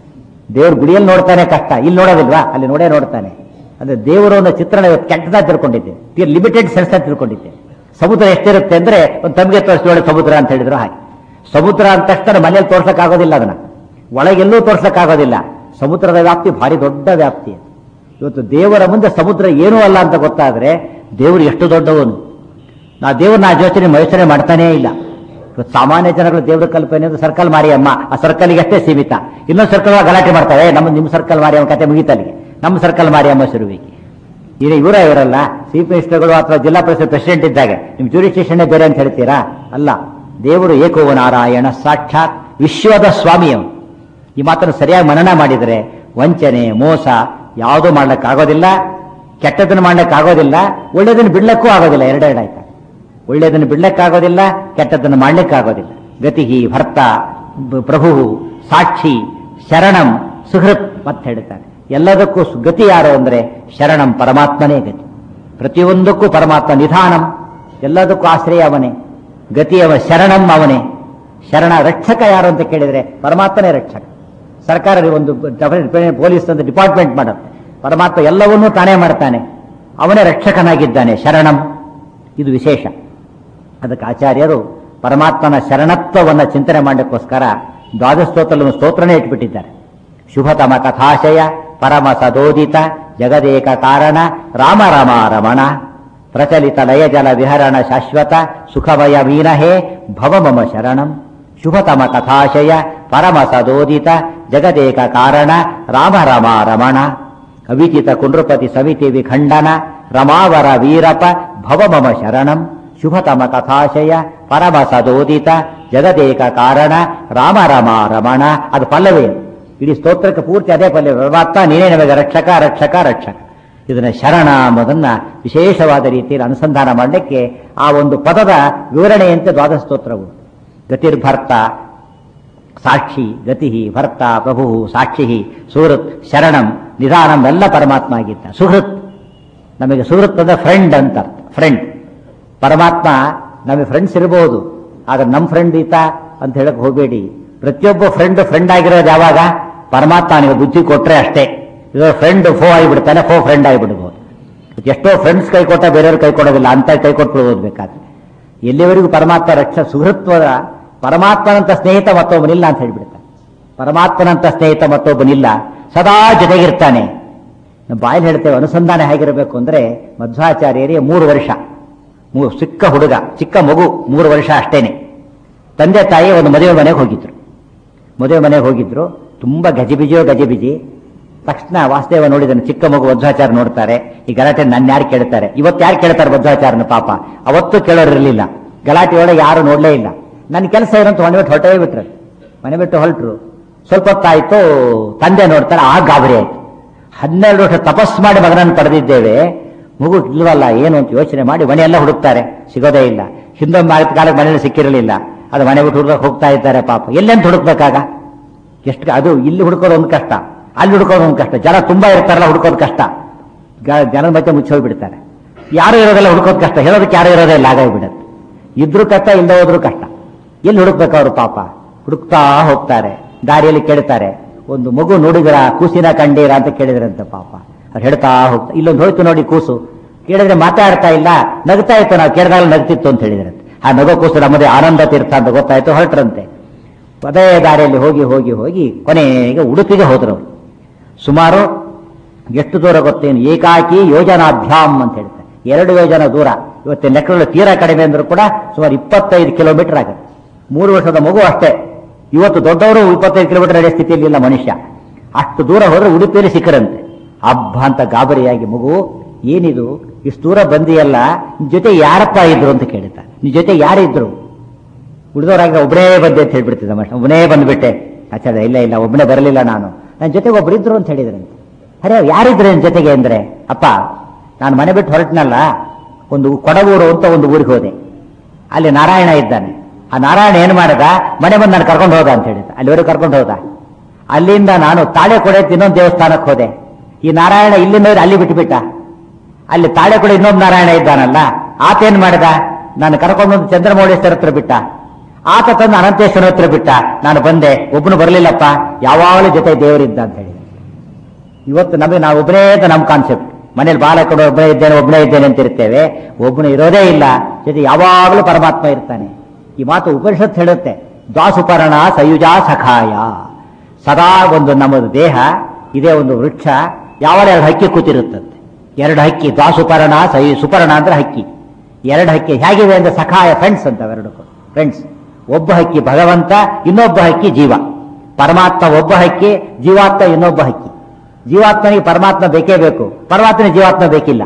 ದೇವ್ರ ಗುಡಿಯಲ್ಲಿ ನೋಡ್ತಾನೆ ಕಷ್ಟ ಇಲ್ಲಿ ನೋಡೋದಿಲ್ವಾ ಅಲ್ಲಿ ನೋಡೇ ನೋಡ್ತಾನೆ ಅಂದ್ರೆ ದೇವರು ಅನ್ನೋ ಚಿತ್ರಣ ಇವತ್ತು ಕೆಟ್ಟದಾಗಿ ತಿಳ್ಕೊಂಡಿದ್ದೆ ಲಿಮಿಟೆಡ್ ಸೆನ್ಸ್ ಅಂತ ತಿಳ್ಕೊಂಡಿದ್ದೆ ಸಮುದ್ರ ಎಷ್ಟಿರುತ್ತೆ ಅಂದ್ರೆ ಒಂದು ತಮಗೆ ತೋರಿಸಿ ನೋಡಿ ಸಮುದ್ರ ಅಂತ ಹೇಳಿದ್ರು ಹಾಗೆ ಸಮುದ್ರ ಅಂತ ತಕ್ಷಣ ಮನೇಲಿ ತೋರ್ಸಕ್ ಆಗೋದಿಲ್ಲ ಅದನ್ನ ಒಳಗೆಲ್ಲೂ ತೋರ್ಸಕ್ ಆಗೋದಿಲ್ಲ ಸಮುದ್ರದ ವ್ಯಾಪ್ತಿ ಭಾರಿ ದೊಡ್ಡ ವ್ಯಾಪ್ತಿ ಅದು. ಇವತ್ತು ದೇವರ ಮುಂದೆ ಸಮುದ್ರ ಏನೂ ಅಲ್ಲ ಅಂತ ಗೊತ್ತಾದ್ರೆ ದೇವರು ಎಷ್ಟು ದೊಡ್ಡವನು ನಾ ದೇವ್ರನ್ನ ಆ ಯೋಚನೆ ಯೋಚನೆ ಮಾಡ್ತಾನೇ ಇಲ್ಲ ಇವತ್ತು ಸಾಮಾನ್ಯ ಜನಗಳು ದೇವ್ರ ಕಲ್ಪನೆ ಅಂದ್ರೆ ಸರ್ಕಲ್ ಮಾರಿಯಮ್ಮ ಆ ಸರ್ಕಲ್ಗೆ ಅಷ್ಟೇ ಸೀಮಿತ ಇನ್ನೊಂದು ಸರ್ಕಲ್ ಗಲಾಟೆ ಮಾಡ್ತಾರೆ ನಮ್ಮ ನಿಮ್ಮ ಸರ್ಕಲ್ ಮಾರಿಯಮ್ಮ ಕತೆ ಮುಗಿತಲ್ಲಿಗೆ ನಮ್ಮ ಸರ್ಕಲ್ ಮಾರಿಯಮ್ಮ ಶುರುವಿಗೆ ಈಗ ಇವರ ಇವರಲ್ಲ ಚೀಫ್ ಮಿನಿಸ್ಟರ್ಗಳು ಅಥವಾ ಜಿಲ್ಲಾ ಪರಿಷತ್ ಪ್ರೆಸಿಡೆಂಟ್ ಇದ್ದಾಗ ನಿಮ್ ಜೂರಿಸ್ಟಿಷನ್ ಬೇರೆ ಅಂತ ಹೇಳ್ತೀರಾ ಅಲ್ಲ ದೇವರು ಏಕೋ ನಾರಾಯಣ ಸಾಕ್ಷಾತ್ ವಿಶ್ವದ ಸ್ವಾಮಿಯವು ಈ ಮಾತನ್ನು ಸರಿಯಾಗಿ ಮನನ ಮಾಡಿದರೆ ವಂಚನೆ ಮೋಸ ಯಾವುದೂ ಮಾಡ್ಲಿಕ್ಕಾಗೋದಿಲ್ಲ ಕೆಟ್ಟದನ್ನು ಮಾಡ್ಲಿಕ್ಕಾಗೋದಿಲ್ಲ ಒಳ್ಳೆದನ್ನು ಬಿಡ್ಲಕ್ಕೂ ಆಗೋದಿಲ್ಲ ಎರಡೆರಡಾಯ್ತಾ ಒಳ್ಳೆಯದನ್ನು ಬಿಡ್ಲಿಕ್ಕಾಗೋದಿಲ್ಲ ಕೆಟ್ಟದ್ದನ್ನು ಮಾಡ್ಲಿಕ್ಕಾಗೋದಿಲ್ಲ ಗತಿ ಭರ್ತ ಬ- ಪ್ರಭು ಸಾಕ್ಷಿ ಶರಣಂ ಸುಹೃತ್ ಮತ್ತೆ ಹೇಳ್ತಾನೆ ಎಲ್ಲದಕ್ಕೂ ಸು- ಗತಿ ಯಾರು ಅಂದ್ರೆ ಶರಣಂ ಪರಮಾತ್ಮನೇ ಗತಿ ಪ್ರತಿಯೊಂದಕ್ಕೂ ಪರಮಾತ್ಮ ನಿಧಾನಂ ಎಲ್ಲದಕ್ಕೂ ಆಶ್ರಯ ಅವನೇ ಗತಿಯವ ಶರಣಂ ಅವನೇ ಶರಣ ರಕ್ಷಕ ಯಾರು ಅಂತ ಕೇಳಿದ್ರೆ ಪರಮಾತ್ಮನೇ ರಕ್ಷಕ ಸರ್ಕಾರ ಒಂದು ಡೆಫಿನೆಟ್ ಪೊಲೀಸ್ ಅಂತ ಡಿಪಾರ್ಟ್ಮೆಂಟ್ ಮಾಡುತ್ತೆ ಪರಮಾತ್ಮ ಎಲ್ಲವನ್ನೂ ತಾನೇ ಮಾಡ್ತಾನೆ ಅವನೇ ರಕ್ಷಕನಾಗಿದ್ದಾನೆ ಶರಣಂ ಇದು ವಿಶೇಷ ಅದಕ್ಕೆ ಆಚಾರ್ಯರು ಪರಮಾತ್ಮನ ಶರಣತ್ವವನ್ನು ಚಿಂತನೆ ಮಾಡಲಿಕ್ಕೋಸ್ಕರ ದ್ವಾದಶ ಸ್ತೋತ್ರದಲ್ಲಿ ಒಂದು ಸ್ತೋತ್ರನೇ ಇಟ್ಬಿಟ್ಟಿದ್ದಾರೆ ಶುಭತಮ ಕಥಾಶಯ ಪರಮ ಸದೋದಿತ ಜಗದೇಕ ಕಾರಣ ರಾಮ ರಾಮ ರಮಣ ಪ್ರಚಲಿತ ಲಯಜಲ ವಿಹರಣ ಶಾಶ್ವತ ಸುಖಮಯ ವೀನಹೇ ಭವ ಮಮ ಶರಣಂ ಶುಭತಮ ಕಥಾಶಯ ಪರಮ ಸದೋದಿತ ಜಗದೇಕ ಕಾರಣ ರಾಮ ರಾಮ ರಮಣ ಅವಿಚಿತ ಕುಂಡ್ರಪತಿ ಸಮಿತಿ ವಿಖಂಡನ ರಮಾವರ ವೀರಪ ಭವ ಮಮ ಶರಣಂ ಶುಭತಮ ಕಥಾಶಯ ಪರಮ ಸದೋದಿತ ಜಗದೇಕ ಕಾರಣ ರಾಮ ರಾಮ ರಮಣ ಅದು ಪಲ್ಲವೇ ಇಡೀ ಸ್ತೋತ್ರಕ್ಕೆ ಪೂರ್ತಿ ಅದೇ ಪಲ್ಲವಿ ಪರಮಾತ್ಮ ನೀನೇ ನಮಗೆ ರಕ್ಷಕ ರಕ್ಷಕ ರಕ್ಷಕ ಇದನ್ನ ಶರಣ ಎಂಬುದನ್ನ ವಿಶೇಷವಾದ ರೀತಿಯಲ್ಲಿ ಅನುಸಂಧಾನ ಮಾಡಲಿಕ್ಕೆ ಆ ಒಂದು ಪದದ ವಿವರಣೆಯಂತೆ ದ್ವಾದಶ ಸ್ತೋತ್ರವು ಗತಿರ್ಭರ್ತ ಸಾಕ್ಷಿ ಗತಿ ಭರ್ತ ಪ್ರಭು ಸಾಕ್ಷಿ ಸುಹೃತ್ ಶರಣಂ ನಿಧಾನಂ ಎಲ್ಲ ಪರಮಾತ್ಮ ಆಗಿದ್ದ ಸುಹೃತ್ ನಮಗೆ ಸುಹೃತ್ ಅಂದ್ರೆ ಫ್ರೆಂಡ್ ಅಂತ ಫ್ರೆಂಡ್ ಪರಮಾತ್ಮ ನಮಗೆ ಫ್ರೆಂಡ್ಸ್ ಇರಬಹುದು ಆದ್ರೆ ನಮ್ಮ ಫ್ರೆಂಡ್ ಈತ ಅಂತ ಹೇಳಕ್ ಹೋಗಬೇಡಿ ಪ್ರತಿಯೊಬ್ಬ ಫ್ರೆಂಡ್ ಫ್ರೆಂಡ್ ಆಗಿರೋದು ಯಾವಾಗ ಪರಮಾತ್ಮ ನಿಮಗೆ ಬುದ್ಧಿ ಕೊಟ್ರೆ ಅಷ್ಟೇ ಇದು ಫ್ರೆಂಡ್ ಫೋ ಆಗಿಬಿಡ್ತಾನೆ ಫೋ ಫ್ರೆಂಡ್ ಆಗಿಬಿಡ್ಬೋದು ಎಷ್ಟೋ ಫ್ರೆಂಡ್ಸ್ ಕೈ ಕೊಟ್ಟ ಬೇರೆಯವ್ರು ಕೈ ಕೊಡೋದಿಲ್ಲ ಅಂತ ಕೈ ಕೊಟ್ಟು ಓದ್ಬೇಕಾದ್ರೆ ಎಲ್ಲಿವರೆಗೂ ಪರಮಾತ್ಮ ರಕ್ಷ ಸುಹೃತ್ವದ ಪರಮಾತ್ಮನಂತ ಸ್ನೇಹಿತ ಮತ್ತೊಬ್ಬನಿಲ್ಲ ಅಂತ ಹೇಳ್ಬಿಡ್ತಾನೆ ಪರಮಾತ್ಮನಂತ ಸ್ನೇಹಿತ ಮತ್ತೊಬ್ಬನಿಲ್ಲ ಸದಾ ಜೊತೆಗಿರ್ತಾನೆ ನಾವು ಬಾಯಲ್ಲಿ ಹೇಳ್ತೇವೆ ಅನುಸಂಧಾನ ಹೇಗಿರಬೇಕು ಅಂದ್ರೆ ಮಧ್ವಾಚಾರ್ಯರಿಗೆ ಮೂರು ವರ್ಷ ಮೂರು ಚಿಕ್ಕ ಹುಡುಗ ಚಿಕ್ಕ ಮಗು ಮೂರು ವರ್ಷ ಅಷ್ಟೇನೆ ತಂದೆ ತಾಯಿ ಒಂದು ಮದುವೆ ಮನೆಗೆ ಹೋಗಿದ್ರು ಮದುವೆ ಮನೆಗೆ ಹೋಗಿದ್ರು ತುಂಬಾ ಗಜಿಬಿಜಿಯೋ ಗಜಿಬಿಜಿ ತಕ್ಷಣ ವಾಸುದೇವ ನೋಡಿದನು ಚಿಕ್ಕ ಮಗು ವಧ್ವಾಚಾರ ನೋಡ್ತಾರೆ ಈ ಗಲಾಟೆ ನನ್ನ ಯಾರು ಕೇಳ್ತಾರೆ ಇವತ್ತು ಯಾರು ಕೇಳ್ತಾರೆ ವಧ್ವಾಚಾರನ ಪಾಪ ಅವತ್ತು ಕೇಳೋರಿರ್ಲಿಲ್ಲ ಗಲಾಟೆ ಒಳಗೆ ಯಾರು ನೋಡ್ಲೇ ಇಲ್ಲ ನನ್ನ ಕೆಲಸ ಏನಂತ ಮನೆ ಬಿಟ್ಟು ಹೊರಟೇ ಬಿಟ್ರು ಮನೆ ಬಿಟ್ಟು ಹೊರಟ್ರು ಸ್ವಲ್ಪ ಹೊತ್ತಾಯ್ತು ತಂದೆ ನೋಡ್ತಾರೆ ಆ ಗಾಬರಿ ಆಯ್ತು ಹನ್ನೆರಡು ವರ್ಷ ತಪಸ್ ಮಾಡಿ ಮಗನನ್ನು ಪಡೆದಿದ್ದೇವೆ ಮಗು ಇಲ್ವಲ್ಲ ಏನು ಅಂತ ಯೋಚನೆ ಮಾಡಿ ಮನೆಯೆಲ್ಲ ಹುಡುಕ್ತಾರೆ ಸಿಗೋದೇ ಇಲ್ಲ ಹಿಂದೊಮ್ಮೆ ಆಗಿದ ಕಾಲಕ್ಕೆ ಮನೇಲಿ ಸಿಕ್ಕಿರಲಿಲ್ಲ ಅದು ಮನೆ ಬಿಟ್ಟು ಹುಡುಗಕ್ಕೆ ಹೋಗ್ತಾ ಇದ್ದಾರೆ ಪಾಪ ಎಲ್ಲೆಂತ ಹುಡುಕ್ಬೇಕಾಗ ಎಷ್ಟು ಅದು ಇಲ್ಲಿ ಹುಡುಕೋದು ಒಂದು ಕಷ್ಟ ಅಲ್ಲಿ ಹುಡುಕೋದು ಒಂದು ಕಷ್ಟ ಜನ ತುಂಬಾ ಇರ್ತಾರಲ್ಲ ಹುಡುಕೋದು ಕಷ್ಟ ಗ- ಜನರ ಮಧ್ಯೆ ಮುಚ್ಚಿ ಹೋಗ್ಬಿಡ್ತಾರೆ ಯಾರು ಇರೋದೆಲ್ಲ ಹುಡುಕೋದು ಕಷ್ಟ ಹೇಳೋದಕ್ಕೆ ಯಾರು ಇರೋದೇ ಇಲ್ಲ ಹಾಗಾಗ್ಬಿಡತ್ತೆ ಇದ್ರೂ ಕಷ್ಟ ಇಲ್ಲದೆ ಹೋದ್ರೂ ಕಷ್ಟ ಎಲ್ಲಿ ಹುಡುಕ್ಬೇಕು ಅವರು ಪಾಪ ಹುಡುಕ್ತಾ ಹೋಗ್ತಾರೆ ದಾರಿಯಲ್ಲಿ ಕೇಳ್ತಾರೆ ಒಂದು ಮಗು ನೋಡಿದ್ರ ಕೂಸಿನ ಕಂಡೀರ ಅಂತ ಕೇಳಿದ್ರಂತೆ ಪಾಪ ಅವ್ರು ಹೇಳ್ತಾ ಹೋಗ್ತಾ ಇಲ್ಲೊಂದು ಹೋಯ್ತು ನೋಡಿ ಕೂಸು ಕೇಳಿದ್ರೆ ಮಾತಾಡ್ತಾ ಇಲ್ಲ ನಗ್ತಾ ಇತ್ತು ನಾವು ಕೇಳಿದಾಗ ನಗ್ತಿತ್ತು ಅಂತ ಹೇಳಿದ್ರಂತೆ ಆ ನಗೋ ಕೂಸು ನಮ್ಮದೇ ಆನಂದ ತೀರ್ಥ ಅಂತ ಗೊತ್ತಾಯ್ತು ಹೊರಟ್ರಂತೆ ಅದೇ ದಾರಿಯಲ್ಲಿ ಹೋಗಿ ಹೋಗಿ ಹೋಗಿ ಕೊನೆಗೆ ಉಡುಪಿಗೆ ಹೋದ್ರು ಅವ್ರು. ಸುಮಾರು ಎಷ್ಟು ದೂರ ಗೊತ್ತೇನು ಏಕಾಕಿ ಯೋಜನಾಭ್ಯಾಮ್ ಅಂತ ಹೇಳ್ತಾರೆ ಎರಡು ಯೋಜನ ದೂರ ಇವತ್ತಿನ ಲೆಕ್ಕಗಳು ತೀರಾ ಕಡಿಮೆ ಅಂದ್ರೂ ಕೂಡ ಸುಮಾರು ಇಪ್ಪತ್ತೈದು ಕಿಲೋಮೀಟರ್ ಆಗುತ್ತೆ ಮೂರು ವರ್ಷದ ಮಗು ಅಷ್ಟೇ ಇವತ್ತು ದೊಡ್ಡವರು ಇಪ್ಪತ್ತೈದು ಕಿಲೋಮೀಟರ್ ನಡೆಯೋ ಸ್ಥಿತಿಯಲ್ಲಿ ಇಲ್ಲ ಮನುಷ್ಯ ಅಷ್ಟು ದೂರ ಹೋದ್ರೆ ಉಡುಪಿಯಲ್ಲಿ ಸಿಕ್ಕರಂತೆ ಹಬ್ಬ ಅಂತ ಗಾಬರಿಯಾಗಿ ಮಗು ಏನಿದು ಇಷ್ಟು ದೂರ ಬಂದಿಯಲ್ಲ ನಿನ್ ಜೊತೆ ಯಾರಪ್ಪ ಇದ್ರು ಅಂತ ಕೇಳುತ್ತಾ ನಿನ್ ಜೊತೆ ಯಾರಿದ್ರು ಉಳಿದವರಾಗ ಒಬ್ಬನೇ ಬಂದೆ ಅಂತ ಹೇಳ್ಬಿಡ್ತಿದ್ದ ಮನುಷ್ಯ ಒಬ್ಬನೇ ಬಂದ್ಬಿಟ್ಟೆ ಆಚಾರ್ಯ ಇಲ್ಲ ಇಲ್ಲ ಒಬ್ಬನೇ ಬರಲಿಲ್ಲ ನಾನು ನನ್ನ ಜೊತೆಗೆ ಒಬ್ರು ಇದ್ರು ಅಂತ ಹೇಳಿದ್ರಂತೆ ಅರೆ ಯಾರಿದ್ರು ನನ್ನ ಜೊತೆಗೆ ಅಂದ್ರೆ ಅಪ್ಪ ನಾನು ಮನೆ ಬಿಟ್ಟು ಹೊರಟ್ನಲ್ಲ ಒಂದು ಕೊಡಗೂರು ಅಂತ ಒಂದು ಊರಿಗೆ ಹೋದೆ ಅಲ್ಲಿ ನಾರಾಯಣ ಇದ್ದಾನೆ ಆ ನಾರಾಯಣ ಏನು ಮಾಡದ ಮನೆ ಬಂದು ನಾನು ಕರ್ಕೊಂಡು ಹೋದ ಅಂತ ಹೇಳಿದ ಅಲ್ಲಿವರೆಗೂ ಕರ್ಕೊಂಡು ಹೋದ ಅಲ್ಲಿಂದ ನಾನು ತಾಳೆ ಕೊಡೆ ಇನ್ನೊಂದು ದೇವಸ್ಥಾನಕ್ಕೆ ಹೋದೆ ಈ ನಾರಾಯಣ ಇಲ್ಲಿಂದ ಹೋದ್ರೆ ಅಲ್ಲಿ ಬಿಟ್ಟುಬಿಟ್ಟ ಅಲ್ಲಿ ತಾಳೆ ಕೊಡೆ ಇನ್ನೊಬ್ಬ ನಾರಾಯಣ ಇದ್ದಾನಲ್ಲ ಆತ ಏನ್ ಮಾಡಿದ ನಾನು ಕರ್ಕೊಂಡು ಬಂದು ಚಂದ್ರಮೌಳೇಶ್ವರ ಹತ್ರ ಬಿಟ್ಟ ಆತ ತಂದು ಅನಂತೇಶ್ವರ ಹತ್ರ ಬಿಟ್ಟ ನಾನು ಬಂದೆ ಒಬ್ಬನು ಬರಲಿಲ್ಲಪ್ಪ ಯಾವಾಗಲೂ ಜೊತೆ ದೇವರಿದ್ದ ಅಂತ ಹೇಳಿದ ಇವತ್ತು ನಮಗೆ ನಾವು ಒಬ್ಬನೇ ಅಂತ ನಮ್ಮ ಕಾನ್ಸೆಪ್ಟ್ ಮನೇಲಿ ಬಾಲ ಕೊಡು ಒಬ್ಬನೇ ಇದ್ದೇನೆ ಒಬ್ಬನೇ ಇದ್ದೇನೆ ಅಂತ ಇರ್ತೇವೆ ಒಬ್ಬನು ಇರೋದೇ ಇಲ್ಲ ಜೊತೆ ಯಾವಾಗಲೂ ಪರಮಾತ್ಮ ಇರ್ತಾನೆ ಈ ಮಾತು ಉಪನಿಷತ್ ಹೇಳುತ್ತೆ ದ್ವಾಸುಪರ್ಣ ಸಯುಜಾ ಸಖಾಯ ಸದಾ ಒಂದು ನಮ್ಮದು ದೇಹ ಇದೇ ಒಂದು ವೃಕ್ಷ ಯಾವಾಗ ಎರಡು ಹಕ್ಕಿ ಕೂತಿರುತ್ತಂತೆ ಎರಡು ಹಕ್ಕಿ ದ್ವಾಸುಪರ್ಣ ಸಯು ಸುಪರ್ಣ ಅಂದ್ರೆ ಹಕ್ಕಿ ಎರಡು ಹಕ್ಕಿ ಹೇಗಿವೆ ಅಂದ್ರೆ ಸಖಾಯ ಫ್ರೆಂಡ್ಸ್ ಅಂತ ಎರಡು ಫ್ರೆಂಡ್ಸ್ ಒಬ್ಬ ಹಕ್ಕಿ ಭಗವಂತ ಇನ್ನೊಬ್ಬ ಹಕ್ಕಿ ಜೀವ ಪರಮಾತ್ಮ ಒಬ್ಬ ಹಕ್ಕಿ ಜೀವಾತ್ಮ ಇನ್ನೊಬ್ಬ ಹಕ್ಕಿ ಜೀವಾತ್ಮನಿಗೆ ಪರಮಾತ್ಮ ಬೇಕೇ ಬೇಕು ಪರಮಾತ್ಮನಿಗೆ ಜೀವಾತ್ಮ ಬೇಕಿಲ್ಲ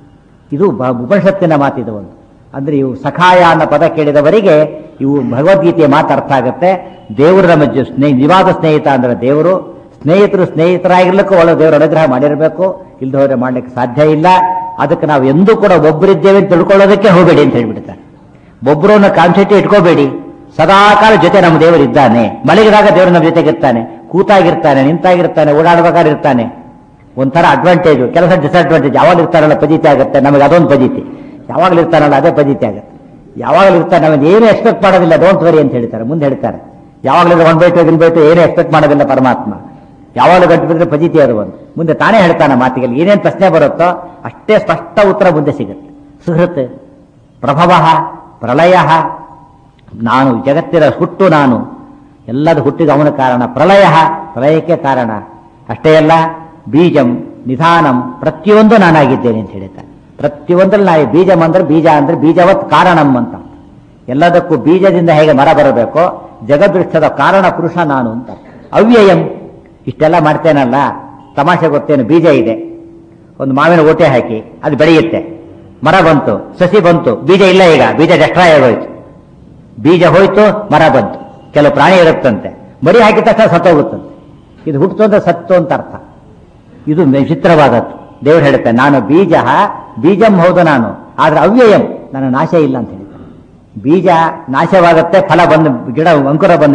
ಇದು ಬ- ಉಪನಿಷತ್ತಿನ ಮಾತಿದು ಒಂದು ಅಂದ್ರೆ ಇವು ಸಖಾಯ ಅನ್ನೋ ಪದ ಕೇಳಿದವರಿಗೆ ಇವು ಭಗವದ್ಗೀತೆಯ ಮಾತು ಅರ್ಥ ಆಗುತ್ತೆ ದೇವರು ನಮ್ಮ ಜೊ- ಸ್ನೇಹ ನಿವಾದ ಸ್ನೇಹಿತ ಅಂದ್ರೆ ದೇವರು ಸ್ನೇಹಿತರು ಸ್ನೇಹಿತರಾಗಿರ್ಲಿಕ್ಕೂ ಒಳ್ಳೆ ದೇವರ ಅನುಗ್ರಹ ಮಾಡಿರಬೇಕು ಇಲ್ದ ಹೋದ್ರೆ ಮಾಡ್ಲಿಕ್ಕೆ ಸಾಧ್ಯ ಇಲ್ಲ ಅದಕ್ಕೆ ನಾವು ಎಂದೂ ಕೂಡ ಒಬ್ಬರಿದ್ದೇವೆ ಅಂತ ತಿಳ್ಕೊಳ್ಳೋದಕ್ಕೆ ಹೋಗಬೇಡಿ ಅಂತ ಹೇಳ್ಬಿಡ್ತಾರೆ ಒಬ್ಬರನ್ನ ಕಾನ್ಸೆಪ್ಟ್ ಇಟ್ಕೋಬೇಡಿ ಸದಾಕಾಲ ಜೊತೆ ನಮ್ಮ ದೇವರು ಇದ್ದಾನೆ ಮಲಗಿದಾಗ ದೇವರು ನಮ್ಮ ಜೊತೆಗಿರ್ತಾನೆ ಕೂತಾಗಿರ್ತಾನೆ ನಿಂತಾಗಿರ್ತಾನೆ ಓಡಾಡ್ಬೇಕಾದ್ರೆ ಇರ್ತಾನೆ ಒಂಥರ ಅಡ್ವಾಂಟೇಜ್ ಕೆಲಸ ಡಿಸ್ಅಡ್ವಾಂಟೇಜ್ ಯಾವಾಗ ಇರ್ತಾರಲ್ಲ ಪಜಿತಿ ಆಗುತ್ತೆ ನಮಗೆ ಅದೊಂದು ಪಜಿತಿ ಯಾವಾಗಲೂ ಇರ್ತಾನಲ್ಲ ಅದೇ ಪಜಿತಿ ಆಗುತ್ತೆ ಯಾವಾಗಲೂ ಇರ್ತಾನೆ ನಮಗೆ ಏನು ಎಕ್ಸ್ಪೆಕ್ಟ್ ಮಾಡೋದಿಲ್ಲ ಡೋಂಟ್ ವರಿ ಅಂತ ಹೇಳ್ತಾರೆ ಮುಂದೆ ಹೇಳ್ತಾರೆ ಯಾವಾಗಲೂ one by two in by two ಏನು ಎಕ್ಸ್ಪೆಕ್ಟ್ ಮಾಡೋದಿಲ್ಲ ಪರಮಾತ್ಮ ಯಾವಾಗಲೂ ಗಂಟು ಬಿದ್ದರೆ ಪಜಿತಿ ಅದು ಒಂದು ಮುಂದೆ ತಾನೇ ಹೇಳ್ತಾನೆ ಮಾತಿಗೆ ಏನೇನು ಪ್ರಶ್ನೆ ಬರುತ್ತೋ ಅಷ್ಟೇ ಸ್ಪಷ್ಟ ಉತ್ತರ ಮುಂದೆ ಸಿಗುತ್ತೆ ಸುಹೃತ್ ಪ್ರಭವ ಪ್ರಳಯ ನಾನು ಜಗತ್ತಿನ ಹುಟ್ಟು ನಾನು ಎಲ್ಲದ ಹುಟ್ಟಿಗೆ ಅವನ ಕಾರಣ ಪ್ರಳಯ ಪ್ರಳಯಕ್ಕೆ ಕಾರಣ ಅಷ್ಟೇ ಅಲ್ಲ ಬೀಜಂ ನಿಧಾನಂ ಪ್ರತಿಯೊಂದು ನಾನಾಗಿದ್ದೇನೆ ಅಂತ ಹೇಳ್ತಾರೆ ಪ್ರತಿಯೊಂದರಲ್ಲಿ ನಾವು ಬೀಜಂ ಅಂದ್ರೆ ಬೀಜ ಅಂದ್ರೆ ಬೀಜವತ್ ಕಾರಣಂ ಅಂತ ಎಲ್ಲದಕ್ಕೂ ಬೀಜದಿಂದ ಹೇಗೆ ಮರ ಬರಬೇಕೋ ಜಗದೃಷ್ಟದ ಕಾರಣ ಪುರುಷ ನಾನು ಅಂತ ಅವ್ಯಯಂ ಇಷ್ಟೆಲ್ಲ ಮಾಡ್ತೇನಲ್ಲ ತಮಾಷೆ ಗೊತ್ತೇನು ಬೀಜ ಇದೆ ಒಂದು ಮಾವಿನ ಓಟೆ ಹಾಕಿ ಅದು ಬೆಳೆಯುತ್ತೆ ಮರ ಬಂತು ಸಸಿ ಬಂತು ಬೀಜ ಇಲ್ಲ ಈಗ ಬೀಜ ಡೆಸ್ಟ್ರಾಯ್ ಆಗೋಯ್ತು ಬೀಜ ಹೋಯ್ತು ಮರ ಬಂತು ಕೆಲವು ಪ್ರಾಣಿ ಇರುತ್ತಂತೆ ಮರಿ ಹಾಕಿದ ತಕ್ಷಣ ಸತ್ತೋಗುತ್ತಂತೆ ಇದು ಹುಟ್ಟಿತು ಅಂದ್ರೆ ಸತ್ತು ಅಂತ ಅರ್ಥ ಇದು ವಿಚಿತ್ರವಾದದ್ದು ದೇವರು ಹೇಳುತ್ತೆ ನಾನು ಬೀಜ ಬೀಜಂ ಹೌದು ನಾನು ಆದ್ರೆ ಅವ್ಯಯಂ ನನ್ನ ನಾಶ ಇಲ್ಲ ಅಂತ ಹೇಳ್ತಾನೆ ಬೀಜ ನಾಶವಾಗುತ್ತೆ ಫಲ ಬಂದ ಗಿಡ ಅಂಕುರ ಬಂದ ಮೇಲೆ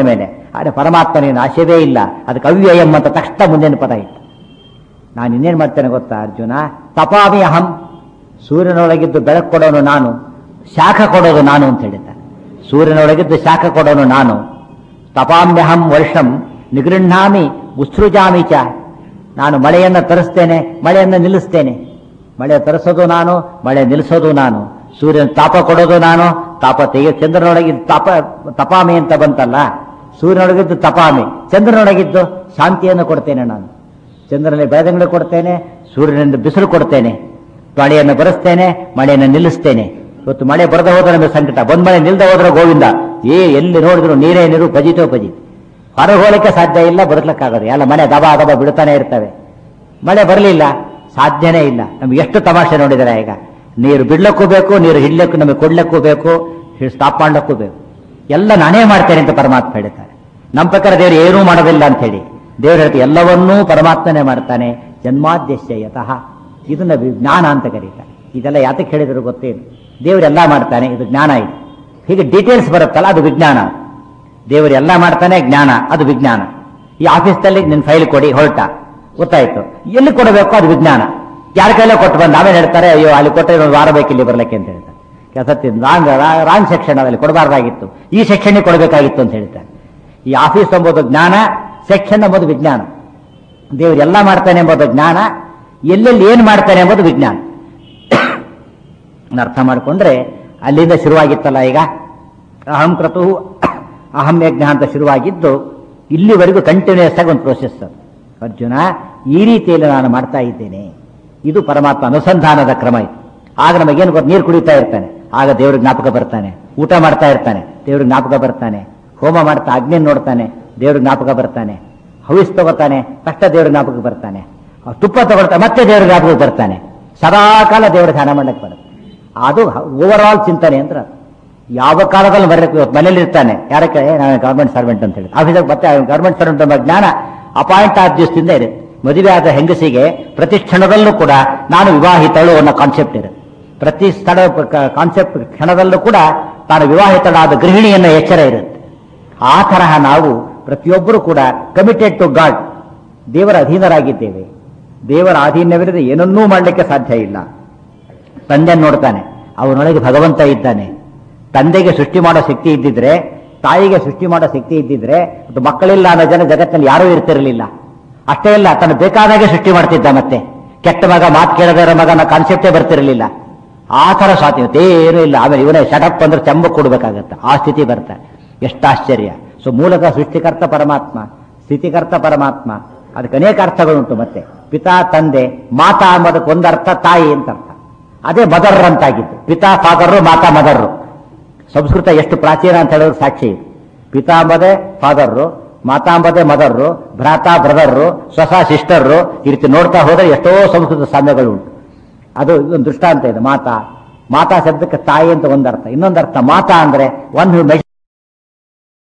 ಆದರೆ ಪರಮಾತ್ಮನಿಗೆ ನಾಶವೇ ಇಲ್ಲ ಅದಕ್ಕೆ ಅವ್ಯಯಂ ಅಂತ ತಕ್ಷಣ ಮುಂದಿನ ಪದ ಇತ್ತು ನಾನು ಇನ್ನೇನು ಮಾಡ್ತೇನೆ ಗೊತ್ತಾ ಅರ್ಜುನ ತಪಾಮಿ ಅಹಂ ಸೂರ್ಯನೊಳಗಿದ್ದು ಬೆಳಕು ಕೊಡೋನು ನಾನು ಶಾಖ ಕೊಡೋದು ನಾನು ಅಂತ ಹೇಳಿದ್ದ ಸೂರ್ಯನೊಳಗಿದ್ದು ಶಾಖ ಕೊಡೋನು ನಾನು ತಪಾಮ್ಯಹಂ ವರ್ಷಂ ನಿಗೃಹಾಮಿ ಉತ್ಸೃಜಾಮಿ ಚ ನಾನು ಮಳೆಯನ್ನು ತರಿಸ್ತೇನೆ ಮಳೆಯನ್ನು ನಿಲ್ಲಿಸ್ತೇನೆ ಮಳೆ ತರಿಸೋದು ನಾನು ಮಳೆ ನಿಲ್ಲಿಸೋದು ನಾನು ಸೂರ್ಯನ ತಾಪ ಕೊಡೋದು ನಾನು ತಾಪ ತೆಗೆ ಚಂದ್ರನೊಳಗಿದ್ದು ತಾಪ ತಪಾಮಿ ಅಂತ ಬಂತಲ್ಲ ಸೂರ್ಯನೊಳಗಿದ್ದು ತಪಾಮಿ ಚಂದ್ರನೊಳಗಿದ್ದು ಶಾಂತಿಯನ್ನು ಕೊಡ್ತೇನೆ ನಾನು ಚಂದ್ರನಲ್ಲಿ ಬೆಳದಂಗಳು ಕೊಡ್ತೇನೆ ಸೂರ್ಯನಿಂದ ಬಿಸಿಲು ಕೊಡ್ತೇನೆ ಮಳೆಯನ್ನು ಬರೆಸ್ತೇನೆ ಮಳೆಯನ್ನು ನಿಲ್ಲಿಸ್ತೇನೆ ಇವತ್ತು ಮಳೆ ಬರದೆ ಹೋದ್ರೆ ನಮಗೆ ಸಂಕಟ ಬಂದ್ ಮಳೆ ನಿಲ್ದ ಹೋದ್ರೆ ಗೋವಿಂದ ಏ ಎಲ್ಲಿ ನೋಡಿದ್ರು ನೀರೇ ನೀರು ಪಜಿತೋ ಪಜಿ ಹೊರಗೆ ಹೋಗಲಿಕ್ಕೆ ಸಾಧ್ಯ ಇಲ್ಲ ಬದುಕಲಿಕ್ಕಾಗದು ಎಲ್ಲ ಮನೆ ದಬಾ ದಬಾ ಬಿಡ್ತಾನೆ ಇರ್ತವೆ ಮಳೆ ಬರಲಿಲ್ಲ ಸಾಧ್ಯನೇ ಇಲ್ಲ ನಮ್ಗೆ ಎಷ್ಟು ತಮಾಷೆ ನೋಡಿದರೆ ಈಗ ನೀರು ಬಿಡ್ಲಕ್ಕೂ ಬೇಕು ನೀರು ಹಿಡ್ಲಕ್ಕೂ ನಮಗೆ ಕೊಡ್ಲಕ್ಕೂ ಬೇಕು ಸ್ಟಾಪ್ ಮಾಡ್ಲಕ್ಕೂ ಬೇಕು ಎಲ್ಲ ನಾನೇ ಮಾಡ್ತೇನೆ ಅಂತ ಪರಮಾತ್ಮ ಹೇಳ್ತಾರೆ ನಮ್ಮ ಪ್ರಕಾರ ದೇವರು ಏನೂ ಮಾಡೋದಿಲ್ಲ ಅಂತ ಹೇಳಿ ದೇವರು ಹೇಳ್ತಾರೆ ಎಲ್ಲವನ್ನೂ ಪರಮಾತ್ಮನೇ ಮಾಡ್ತಾನೆ ಜನ್ಮಾದ್ಯಶ್ಯ ಯತಃ ಇದನ್ನ ಜ್ಞಾನ ಅಂತ ಕರೀತಾರೆ ಇದೆಲ್ಲ ಯಾತಕ್ಕೆ ಹೇಳಿದ್ರು ಗೊತ್ತೇನು ದೇವರೆಲ್ಲ ಮಾಡ್ತಾನೆ ಇದು ಜ್ಞಾನ ಇದು ಹೀಗೆ ಡೀಟೇಲ್ಸ್ ಬರುತ್ತಲ್ಲ ಅದು ವಿಜ್ಞಾನ ದೇವರು ಎಲ್ಲ ಮಾಡ್ತಾನೆ ಜ್ಞಾನ ಅದು ವಿಜ್ಞಾನ ಈ ಆಫೀಸ್ನಲ್ಲಿ ನಿನ್ನ ಫೈಲ್ ಕೊಡಿ ಹೊರಟ ಗೊತ್ತಾಯ್ತು ಎಲ್ಲಿ ಕೊಡಬೇಕು ಅದು ವಿಜ್ಞಾನ ಯಾರ ಕೈಲೇ ಕೊಟ್ಟು ಬಂದು ಆಮೇಲೆ ಹೇಳ್ತಾರೆ ಅಯ್ಯೋ ಅಲ್ಲಿ ಕೊಟ್ಟರೆ ಒಂದು ವಾರ ಬೇಕು ಇಲ್ಲಿ ಬರ್ಲಿಕ್ಕೆ ಅಂತ ಹೇಳ್ತಾರೆ ಕೆಲಸ ರಾಂಗ್ ರಾಂಗ್ ಸೆಕ್ಷನ್ ಅದಲ್ಲಿ ಕೊಡಬಾರ್ದಾಗಿತ್ತು ಈ ಸೆಕ್ಷನ್ಗೆ ಕೊಡಬೇಕಾಗಿತ್ತು ಅಂತ ಹೇಳ್ತಾರೆ ಈ ಆಫೀಸ್ ಎಂಬುದು ಜ್ಞಾನ ಸೆಕ್ಷನ್ ಎಂಬುದು ವಿಜ್ಞಾನ ದೇವರು ಎಲ್ಲ ಮಾಡ್ತಾನೆ ಎಂಬುದು ಜ್ಞಾನ ಎಲ್ಲೆಲ್ಲಿ ಏನು ಮಾಡ್ತಾನೆ ಎಂಬುದು ವಿಜ್ಞಾನ ಅರ್ಥ ಮಾಡಿಕೊಂಡ್ರೆ ಅಲ್ಲಿಂದ ಶುರುವಾಗಿತ್ತಲ್ಲ ಈಗ ಅಹಂ ಕ್ರತು ಅಹಂ ಯಜ್ಞ ಅಂತ ಶುರುವಾಗಿದ್ದು ಇಲ್ಲಿವರೆಗೂ ಕಂಟಿನ್ಯೂಸ್ ಆಗಿ ಒಂದು ಪ್ರೋಸೆಸ್ ಅದು ಅರ್ಜುನ ಈ ರೀತಿಯಲ್ಲಿ ನಾನು ಮಾಡ್ತಾ ಇದ್ದೇನೆ ಇದು ಪರಮಾತ್ಮ ಅನುಸಂಧಾನದ ಕ್ರಮ ಇದು ಆಗ ನಮಗೇನು ಗೊತ್ತು ನೀರು ಕುಡಿತಾ ಇರ್ತಾನೆ ಆಗ ದೇವ್ರ ಜ್ಞಾಪಕ ಬರ್ತಾನೆ ಊಟ ಮಾಡ್ತಾ ಇರ್ತಾನೆ ದೇವ್ರ ಜ್ಞಾಪಕ ಬರ್ತಾನೆ ಹೋಮ ಮಾಡ್ತಾ ಅಗ್ನಿ ನೋಡ್ತಾನೆ ದೇವ್ರ ಜ್ಞಾಪಕ ಬರ್ತಾನೆ ಹವಿಸ್ ತಗೋತಾನೆ ಕಷ್ಟ ದೇವ್ರ ಜ್ಞಾಪಕ ಬರ್ತಾನೆ ತುಪ್ಪ ತಗೊಳ್ತಾನೆ ಮತ್ತೆ ದೇವ್ರ ಜ್ಞಾಪಕ ಬರ್ತಾನೆ ಸದಾ ಕಾಲ ದೇವರ ಧ್ಯಾನ ಮಾಡಕ್ಕೆ ಬರುತ್ತೆ ಅದು ಓವರ್ ಆಲ್ ಚಿಂತನೆ ಅಂತ ಯಾವ ಕಾಲದಲ್ಲಿ ಬರಬೇಕು ಇವತ್ತು ಮನೇಲಿ ಇರ್ತಾನೆ ಯಾರಕ್ಕೆ ನಾನು ಗವರ್ಮೆಂಟ್ ಸರ್ವೆಂಟ್ ಅಂತ ಹೇಳಿ ಆಫೀಸಿಗೆ ಮತ್ತೆ ಗವರ್ಮೆಂಟ್ ಸರ್ವೆಂಟ್ ಎಂಬ ಜ್ಞಾನ ಅಪಾಯಿಂಟ್ ಆದ ದಿವಸದಿಂದ ಇದೆ ಮದುವೆ ಆದ ಹೆಂಗಸಿಗೆ ಪ್ರತಿ ಕ್ಷಣದಲ್ಲೂ ಕೂಡ ನಾನು ವಿವಾಹಿತಳು ಅನ್ನೋ ಕಾನ್ಸೆಪ್ಟ್ ಇದೆ ಪ್ರತಿ ಸ್ಥಳ ಕಾನ್ಸೆಪ್ಟ್ ಕ್ಷಣದಲ್ಲೂ ಕೂಡ ತಾನು ವಿವಾಹಿತಳಾದ ಗೃಹಿಣಿಯನ್ನ ಎಚ್ಚರ ಇರುತ್ತೆ ಆ ತರಹ ನಾವು ಪ್ರತಿಯೊಬ್ಬರು ಕೂಡ ಕಮಿಟೆಡ್ ಟು ಗಾಡ್ ದೇವರ ಅಧೀನರಾಗಿದ್ದೇವೆ ದೇವರ ಅಧೀನವಿರದೆ ಏನನ್ನೂ ಮಾಡಲಿಕ್ಕೆ ಸಾಧ್ಯ ಇಲ್ಲ ತಂದೆ ನೋಡ್ತಾನೆ ಅವನೊಳಗೆ ಭಗವಂತ ಇದ್ದಾನೆ ತಂದೆಗೆ ಸೃಷ್ಟಿ ಮಾಡೋ ಶಕ್ತಿ ಇದ್ದಿದ್ರೆ ತಾಯಿಗೆ ಸೃಷ್ಟಿ ಮಾಡೋ ಶಕ್ತಿ ಇದ್ದಿದ್ರೆ ಅದು ಮಕ್ಕಳಿಲ್ಲ ಅನ್ನೋ ಜನ ಜಗತ್ತಿನಲ್ಲಿ ಯಾರೂ ಇರ್ತಿರಲಿಲ್ಲ ಅಷ್ಟೇ ಇಲ್ಲ ತನ್ನ ಬೇಕಾದಾಗೆ ಸೃಷ್ಟಿ ಮಾಡ್ತಿದ್ದ ಮತ್ತೆ ಕೆಟ್ಟ ಮಗ ಮಾತು ಕೇಳದೇ ಇರೋ ಮಗನ ಕಾನ್ಸೆಪ್ಟೇ ಬರ್ತಿರಲಿಲ್ಲ ಆ ಥರ ಸ್ವಾತಂತ್ರ್ಯ ಏನೂ ಇಲ್ಲ ಆಮೇಲೆ ಇವನೇ ಶಟಪ್ ಅಂದ್ರೆ ಚೆಂಬ ಕೊಡ್ಬೇಕಾಗತ್ತೆ ಆ ಸ್ಥಿತಿ ಬರ್ತಾರೆ ಎಷ್ಟು ಆಶ್ಚರ್ಯ ಸೊ ಮೂಲಕ ಸೃಷ್ಟಿಕರ್ತ ಪರಮಾತ್ಮ ಸ್ಥಿತಿಕರ್ತ ಪರಮಾತ್ಮ ಅದಕ್ಕೆ ಅನೇಕ ಅರ್ಥಗಳುಂಟು ಮತ್ತೆ ಪಿತಾ ತಂದೆ ಮಾತಾ ಅನ್ನೋದಕ್ಕೆ ಒಂದರ್ಥ ತಾಯಿ ಅಂತ ಅರ್ಥ ಅದೇ ಮದರ್ ಅಂತಾಗಿತ್ತು ಪಿತಾ ಫಾದರ್ರು ಮಾತಾ ಮದರ್ರು ಸಂಸ್ಕೃತ ಎಷ್ಟು ಪ್ರಾಚೀನ ಅಂತ ಹೇಳೋದು ಸಾಕ್ಷಿ ಇದೆ ಪಿತಾಂಬದೆ ಫಾದರ್ರು ಮಾತಾಂಬದೆ ಮದರ್ರು ಭ್ರಾತಾ ಬ್ರದರ್ರು ಸ್ವಸ ಸಿಸ್ಟರ್ರು ಈ ರೀತಿ ನೋಡ್ತಾ ಹೋದರೆ ಎಷ್ಟೋ ಸಂಸ್ಕೃತ ಸಾಮ್ಯಗಳು ಉಂಟು ಅದು ಒಂದು ದೃಷ್ಟಾಂತ ಇದೆ ಮಾತಾ ಮಾತಾ ಶಬ್ದಕ್ಕೆ ತಾಯಿ ಅಂತ ಒಂದರ್ಥ ಇನ್ನೊಂದರ್ಥ ಮಾತಾ ಅಂದ್ರೆ ಒನ್ ಹ್ಯೂ